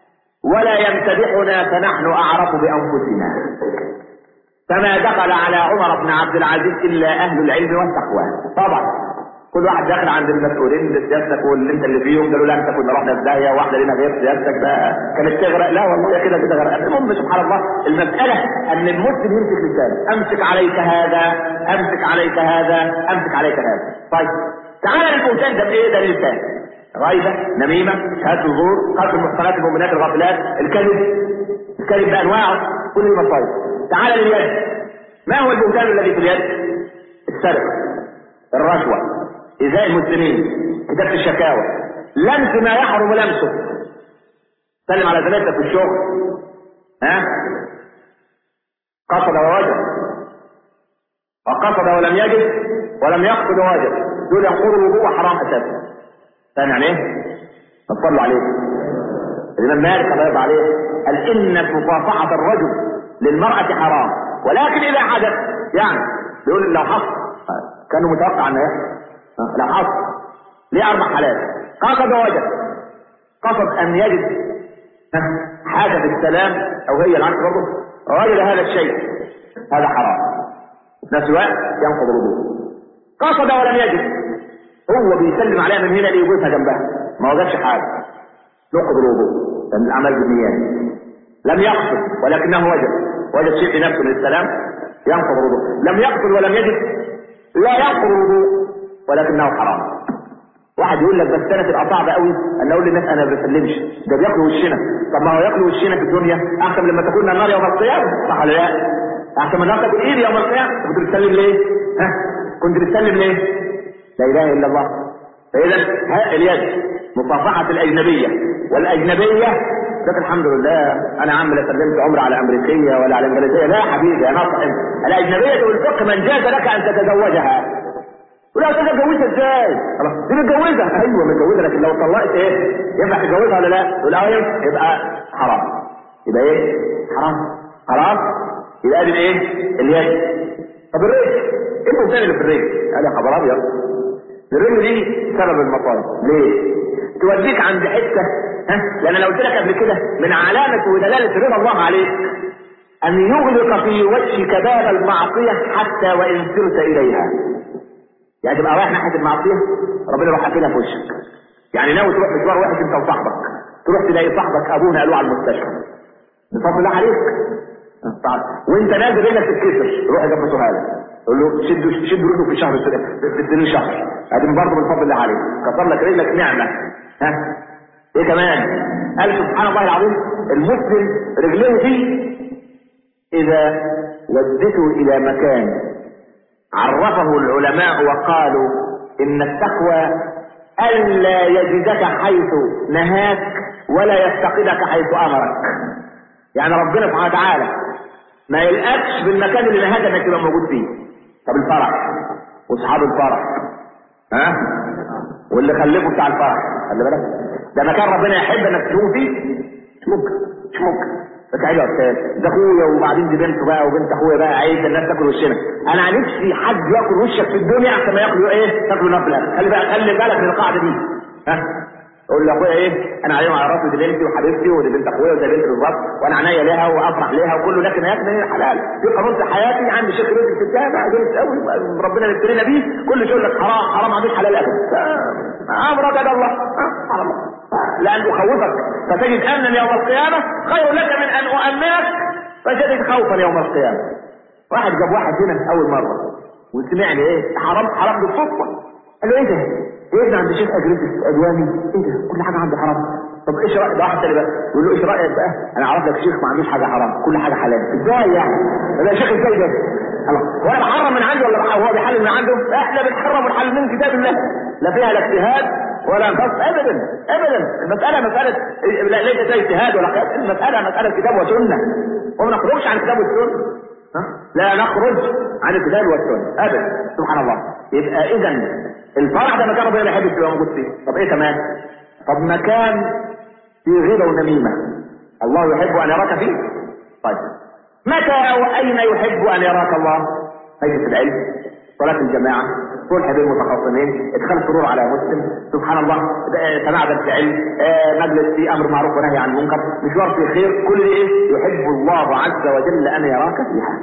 ولا يمتدحنا فنحن اعرف بانفسنا فما دخل على عمر بن عبد العزيز الا اهل العلم والتقوى طبعا كل واحد داخل عند المسؤولين اللي سيادتك واللي انت اللي فيهم قالوا لا انت كنا رحنا في داهيه واحده لنا غير سيادتك ده كانت تغرق لا والله كده كده غرق المهم سبحان الله المساله ان المسلم يمسك لسانه امسك عليك هذا امسك عليك هذا امسك عليك هذا طيب تعالى للبهتان ده بايه ده اللسان غيبه نميمه شهاده الزور قتل المحصنات المؤمنات الغافلات الكذب الكذب بانواعه كل المصايب تعالى لليد ما هو البهتان الذي في اليد السرقه الرشوه إزاء المسلمين كتابة الشكاوى لمس ما يحرم لمسه سلم على زميلتك في الشغل ها قصد ووجد وقصد ولم يجد ولم يقصد ووجد دول ينقضوا الوضوء حرام اساسا فاهم يعني ايه؟ صلوا عليه الامام مالك الله يرضى عليه قال ان مصافحه الرجل للمراه حرام ولكن اذا حدث يعني بيقول لو حصل كانوا متوقع انه يحصل لا حصل ليه اربع حالات قصد وجد قصد ان يجد حاجة في السلام او هي العكس برضه وجد هذا الشيء هذا حرام في نفس الوقت ينقض الوضوء قصد ولم يجد هو بيسلم عليها من هنا ليوقفها جنبها ما وجدش حاجة ينقض الوضوء لان الاعمال بالنيات لم يقصد ولكنه وجد وجد شيء في نفسه من السلام ينقض الوضوء لم يقصد ولم يجد لا ينقض الوضوء ولكنه حرام واحد يقول لك بس انا تبقى صعبه قوي ان اقول للناس انا ما بسلمش ده بياكلوا وشنا طب ما هو ياكلوا وشنا في الدنيا احسن لما تاكلنا النار يوم القيامه صح ولا لا؟ احسن من النار تاكل ايدي يوم القيامه كنت بتسلم ليه؟ ها؟ كنت بتسلم ليه؟ لا اله الا الله فاذا اليد مصافحه الاجنبيه والاجنبيه لك الحمد لله انا عم لا سلمت عمر على امريكيه ولا على انجليزيه لا يا حبيبي انا اصلا الاجنبيه والفقه من جاز لك ان تتزوجها ولا تقدر تتجوزها ازاي؟ خلاص دي متجوزه ايوه متجوزه لكن لو طلقت ايه؟ ينفع تتجوزها ولا لا؟ تقول اه يبقى حرام يبقى ايه؟ حرام خلاص؟ يبقى ادي ايه؟ اليد طب الرجل ايه المثال اللي في الرجل؟ قال يا خبر ابيض الرجل دي سبب المصائب ليه؟ توديك عند حته ها؟ لان انا قلت لك قبل كده من علامه ودلاله رضا الله عليك ان يغلق في وجهك باب المعصيه حتى وان سرت اليها يعني تبقى رايح ناحيه المعصيه ربنا يروح قافلها في وشك يعني ناوي تروح مشوار وحش انت وصاحبك تروح تلاقي صاحبك ابونا قالوا على المستشفى بفضل الله عليك طبعا وانت نازل رجلك تتكسر روح جنب سهاله قول له شد شد رجله في شهر في السنين شهر ادي برضه من فضل الله عليك كسر لك رجلك نعمه ها ايه كمان قال سبحان الله العظيم المسلم رجليه دي اذا ودته الى مكان عرفه العلماء وقالوا ان التقوى الا يجدك حيث نهاك ولا يفتقدك حيث امرك يعني ربنا سبحانه وتعالى ما يلقاكش بالمكان اللي نهاك انك تبقى موجود فيه طب الفرح واصحاب الفرح ها واللي خلفوا بتاع الفرح خلي بالك ده مكان ربنا يحب انك تكون فيه مش ممكن مش ممكن فتعالى يا استاذ ده اخويا وبعدين دي بنته بقى وبنت اخويا بقى عايز الناس تاكل وشنا انا نفسي حد ياكل وشك في الدنيا احسن ما ياكلوا ايه تاكلوا نبله خلي بقى خلي بالك من القاعده دي ها اقول لاخويا ايه انا عليهم على راسي دي بنتي وحبيبتي ودي بنت اخويا ودي بنتي بالظبط وانا عينيا ليها وافرح ليها وكله لكن ياكل ايه حلال في قانون في حياتي عندي شيخ رزق في التابع جامد قوي ربنا يبتلينا بيه كل شيء يقول لك حرام حرام عنديش حلال ابدا امرك على الله حرام لان اخوفك فتجد امنا يوم القيامه خير لك من ان اؤمنك فتجد خوفا يوم القيامه واحد جاب واحد هنا اول مره وسمعني ايه حرام حرام بالصدفه قال له ايه ده؟ ايه ابن عند الشيخ اجريتك ادواني ايه ده؟ كل حاجه عنده حرام طب ايش رايك ده واحد تاني بقى يقول له ايش رايك بقى؟ انا اعرف لك شيخ ما عندوش حاجه حرام كل حاجه حلال ازاي يعني؟ ده شيخ ازاي ده؟ الله هو انا بحرم من عنده ولا هو بيحلل من عنده؟ لا احنا بنحرم ونحلل من كتاب الله لا فيها لا اجتهاد ولا نقص ابدا ابدا المساله مساله لا ليس فيها اجتهاد ولا قياس المساله مساله كتاب وسنه وما نخرجش عن الكتاب والسنه ها؟ لا نخرج عن الكتاب والسنه ابدا سبحان الله يبقى اذا الفرح ده مكان ربنا ما يحبش يبقى موجود فيه طب ايه كمان طب مكان فيه غيبه ونميمه الله يحب ان يراك فيه طيب متى واين يحب ان يراك الله مجلس العلم صلاة الجماعة صلح بين المتخاصمين ادخال سرور على مسلم سبحان الله سماع درس علم آه، مجلس في امر معروف ونهي عن المنكر مشوار في خير كل ايه يحب الله عز وجل ان يراك فيها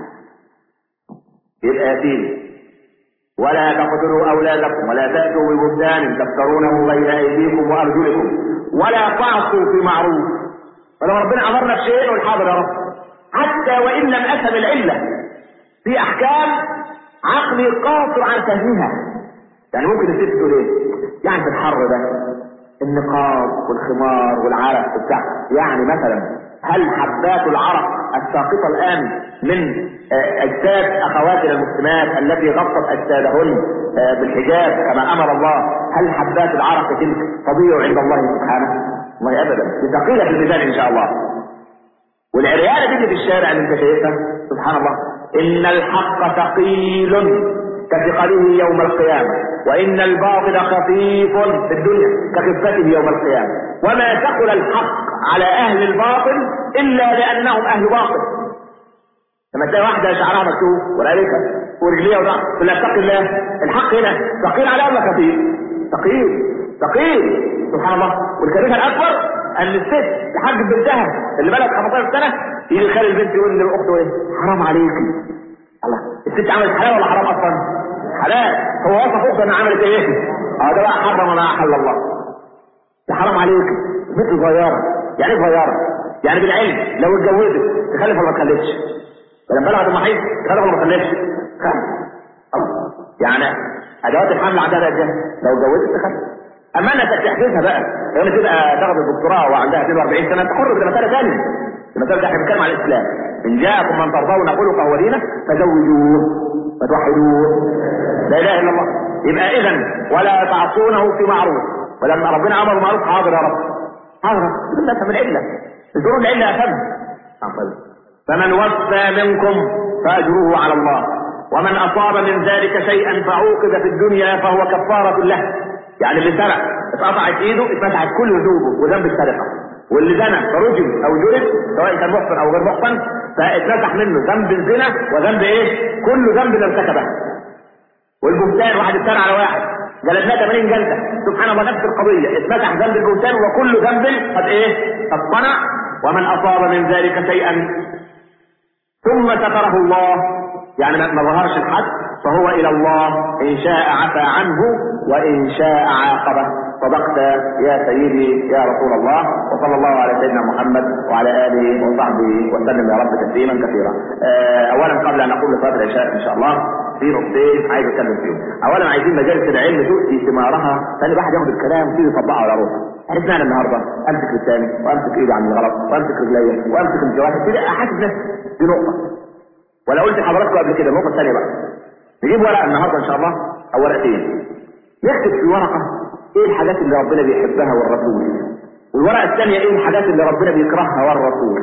يبقى يتيم ولا تقتلوا اولادكم ولا تاتوا ببهتان تفترونه بين ايديكم وارجلكم ولا تعصوا في معروف ولو ربنا امرنا بشيء نقول حاضر يا رب حتى وان لم افهم العله في احكام عقلي قاصر عن فهمها يعني ممكن الست تقول ايه يعني في الحر ده النقاب والخمار والعرق وبتاع يعني مثلا هل حبات العرق الساقطه الان من آه، اجساد اخواتنا المسلمات التي غطت اجسادهن آه، بالحجاب كما امر الله هل حبات العرق تلك تضيع عند الله سبحانه؟ والله ابدا دي ثقيله في الميزان ان شاء الله والعريانه دي اللي في الشارع اللي انت شايفها سبحان الله ان الحق ثقيل كثقله يوم القيامة وإن الباطل خفيف في الدنيا كخفته يوم القيامة وما ثقل الحق على أهل الباطل إلا لأنهم أهل باطل لما تلاقي واحدة شعرها مكتوب ولا ريكة ورجليها وضع تقول لها اتق الله الحق هنا ثقيل على ولا خفيف؟ ثقيل ثقيل سبحان الله والكارثة الأكبر أن الست تحجب بنتها اللي بلغ 15 سنة يجي يخلي البنت يقول لأخته إيه؟ حرام عليكي الله الست عملت حلال ولا حرام أصلا؟ حلال هو وصف أخته إنها عملت إيه؟ اه ده بقى حرم ما أحل الله ده حرام عليك بنت صغيرة يعني ايه صغيرة؟ يعني بالعلم لو اتجوزت تخلف ولا ما تخلفش؟ ولما بلغت المحيط تخلف ولا ما تخلفش؟ خلف الله. يعني ادوات الحمل عندها بقى جاهزة لو اتجوزت تخلف اما انك تحجزها بقى لما تبقى تاخد الدكتوراه وعندها 42 سنه انت حر ده مساله ثانيه المساله دي احنا بنتكلم على الاسلام ان جاءكم من ترضون خلقه ودينه فزوجوه وتوحدوه لا اله الا الله يبقى اذا ولا تعصونه في معروف ولما ربنا امر معروف حاضر يا رب حاضر بدنا نفهم العله الظروف العله افهم فمن وفى منكم فاجره على الله ومن اصاب من ذلك شيئا فعوقب في الدنيا فهو كفاره له يعني اللي سرق اتقطعت ايده اتمسحت كل ذنوبه وذنب السرقه واللي زنى فرجم او جلد سواء كان محسن او غير محسن فاتمسح منه ذنب الزنا وذنب ايه؟ كل ذنب ارتكبه والبهتان واحد اتسرع على واحد جلدناه 80 جلده سبحان الله نفس القضيه اتمسح ذنب البهتان وكل ذنب قد ايه؟ قد صنع ومن اصاب من ذلك شيئا ثم ستره الله يعني ما ظهرش الحد فهو الى الله ان شاء عفى عنه وان شاء عاقبه صدقت يا سيدي يا رسول الله وصلى الله على سيدنا محمد وعلى اله وصحبه وسلم يا رب تسليما كثيرا. آه، اولا قبل ان اقول لصلاه العشاء ان شاء الله في نقطتين عايز اتكلم فيهم. اولا عايزين مجالس العلم تؤتي ثمارها ثاني واحد ياخد الكلام ويبتدي يطبقه على روحه. عرفنا انا النهارده امسك لساني وامسك ايدي عن الغلط وامسك رجلي وامسك الجوارح كده احاسب نفسي دي نقطه. ولا قلت لحضراتكم قبل كده النقطه الثانيه بقى. نجيب ورقه النهارده ان شاء الله او ورقتين. يكتب في ورقه ايه الحاجات اللي ربنا بيحبها والرسول والورقه الثانيه ايه الحاجات اللي ربنا بيكرهها والرسول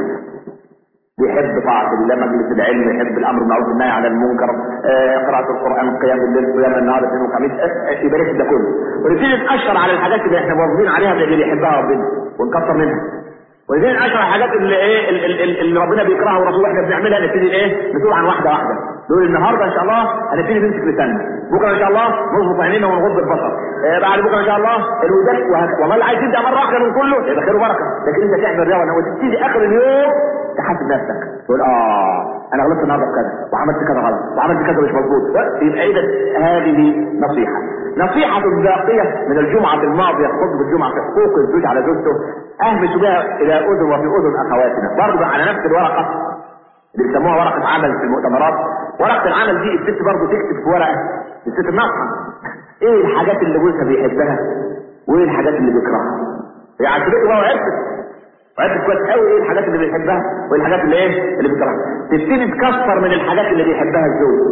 بيحب طاعة الله مجلس العلم يحب الامر بالمعروف والنهي عن المنكر آه، قراءة القرآن قيام الليل قيام النهار الاثنين والخميس آه، يبقى لك ده كله ونبتدي نأشر على الحاجات اللي احنا مواظبين عليها اللي بيحبها ربنا ونكثر منها ونبتدي نأشر على الحاجات اللي ايه ال- ال- ال- اللي ربنا بيكرهها والرسول احنا بنعملها نبتدي ايه نسوق عن واحده واحده نقول النهارده ان شاء الله هنبتدي نمسك لساننا بكره ان شاء الله نظبط عينينا ونغض البصر آه، بعد بكره ان شاء الله الودان وهكذا والله اللي عايز يبدا مره واحده من كله يبقى خير وبركه لكن انت تعمل رياضه وتبتدي اخر اليوم تحاسب نفسك تقول اه انا غلطت النهارده في كذا وعملت كذا غلط وعملت كذا مش مظبوط يبقى اذا هذه نصيحه نصيحة باقية من الجمعة الماضية خطبة الجمعة في حقوق الزوج على زوجته أهمس بها إلى أذن وفي أذن أخواتنا برضه على نفس الورقة اللي بيسموها ورقة عمل في المؤتمرات ورقة العمل دي الست برضه تكتب في ورقة الست الناصحة ايه الحاجات اللي جوزها بيحبها وايه الحاجات اللي بيكرهها هي عجبته بقى وعرفت وعرفت كويس قوي ايه الحاجات اللي بيحبها وايه الحاجات اللي ايه اللي بيكرهها تبتدي تكسر من الحاجات اللي بيحبها الزوج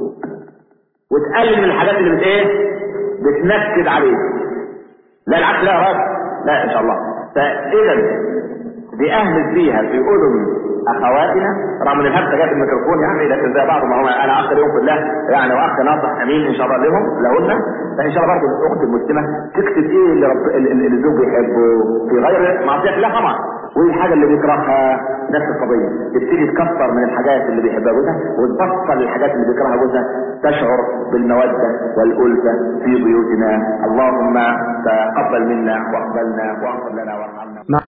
وتقلل من الحاجات اللي بت ايه بتنكد عليه لا العكس لا يا راجل لا ان شاء الله فاذا بأهمس بيها في اذن اخواتنا رغم ان الهبسه جت الميكروفون يعني لكن زي بعض ما هو انا اخ لهم كلها يعني واخ ناصح امين ان شاء الله لهم لهن فان شاء الله برضه الاخت المسلمه تكتب ايه اللي, رب... اللي اللي الزوج بيحبه في غير معصيه الله طبعا والحاجة اللي بيكرهها نفس القضية تبتدي تكثر من الحاجات اللي بيحبها جوزها وتبطل الحاجات اللي بيكرهها جوزها تشعر بالمودة والألفة في بيوتنا اللهم تقبل منا واقبلنا واغفر لنا وارحمنا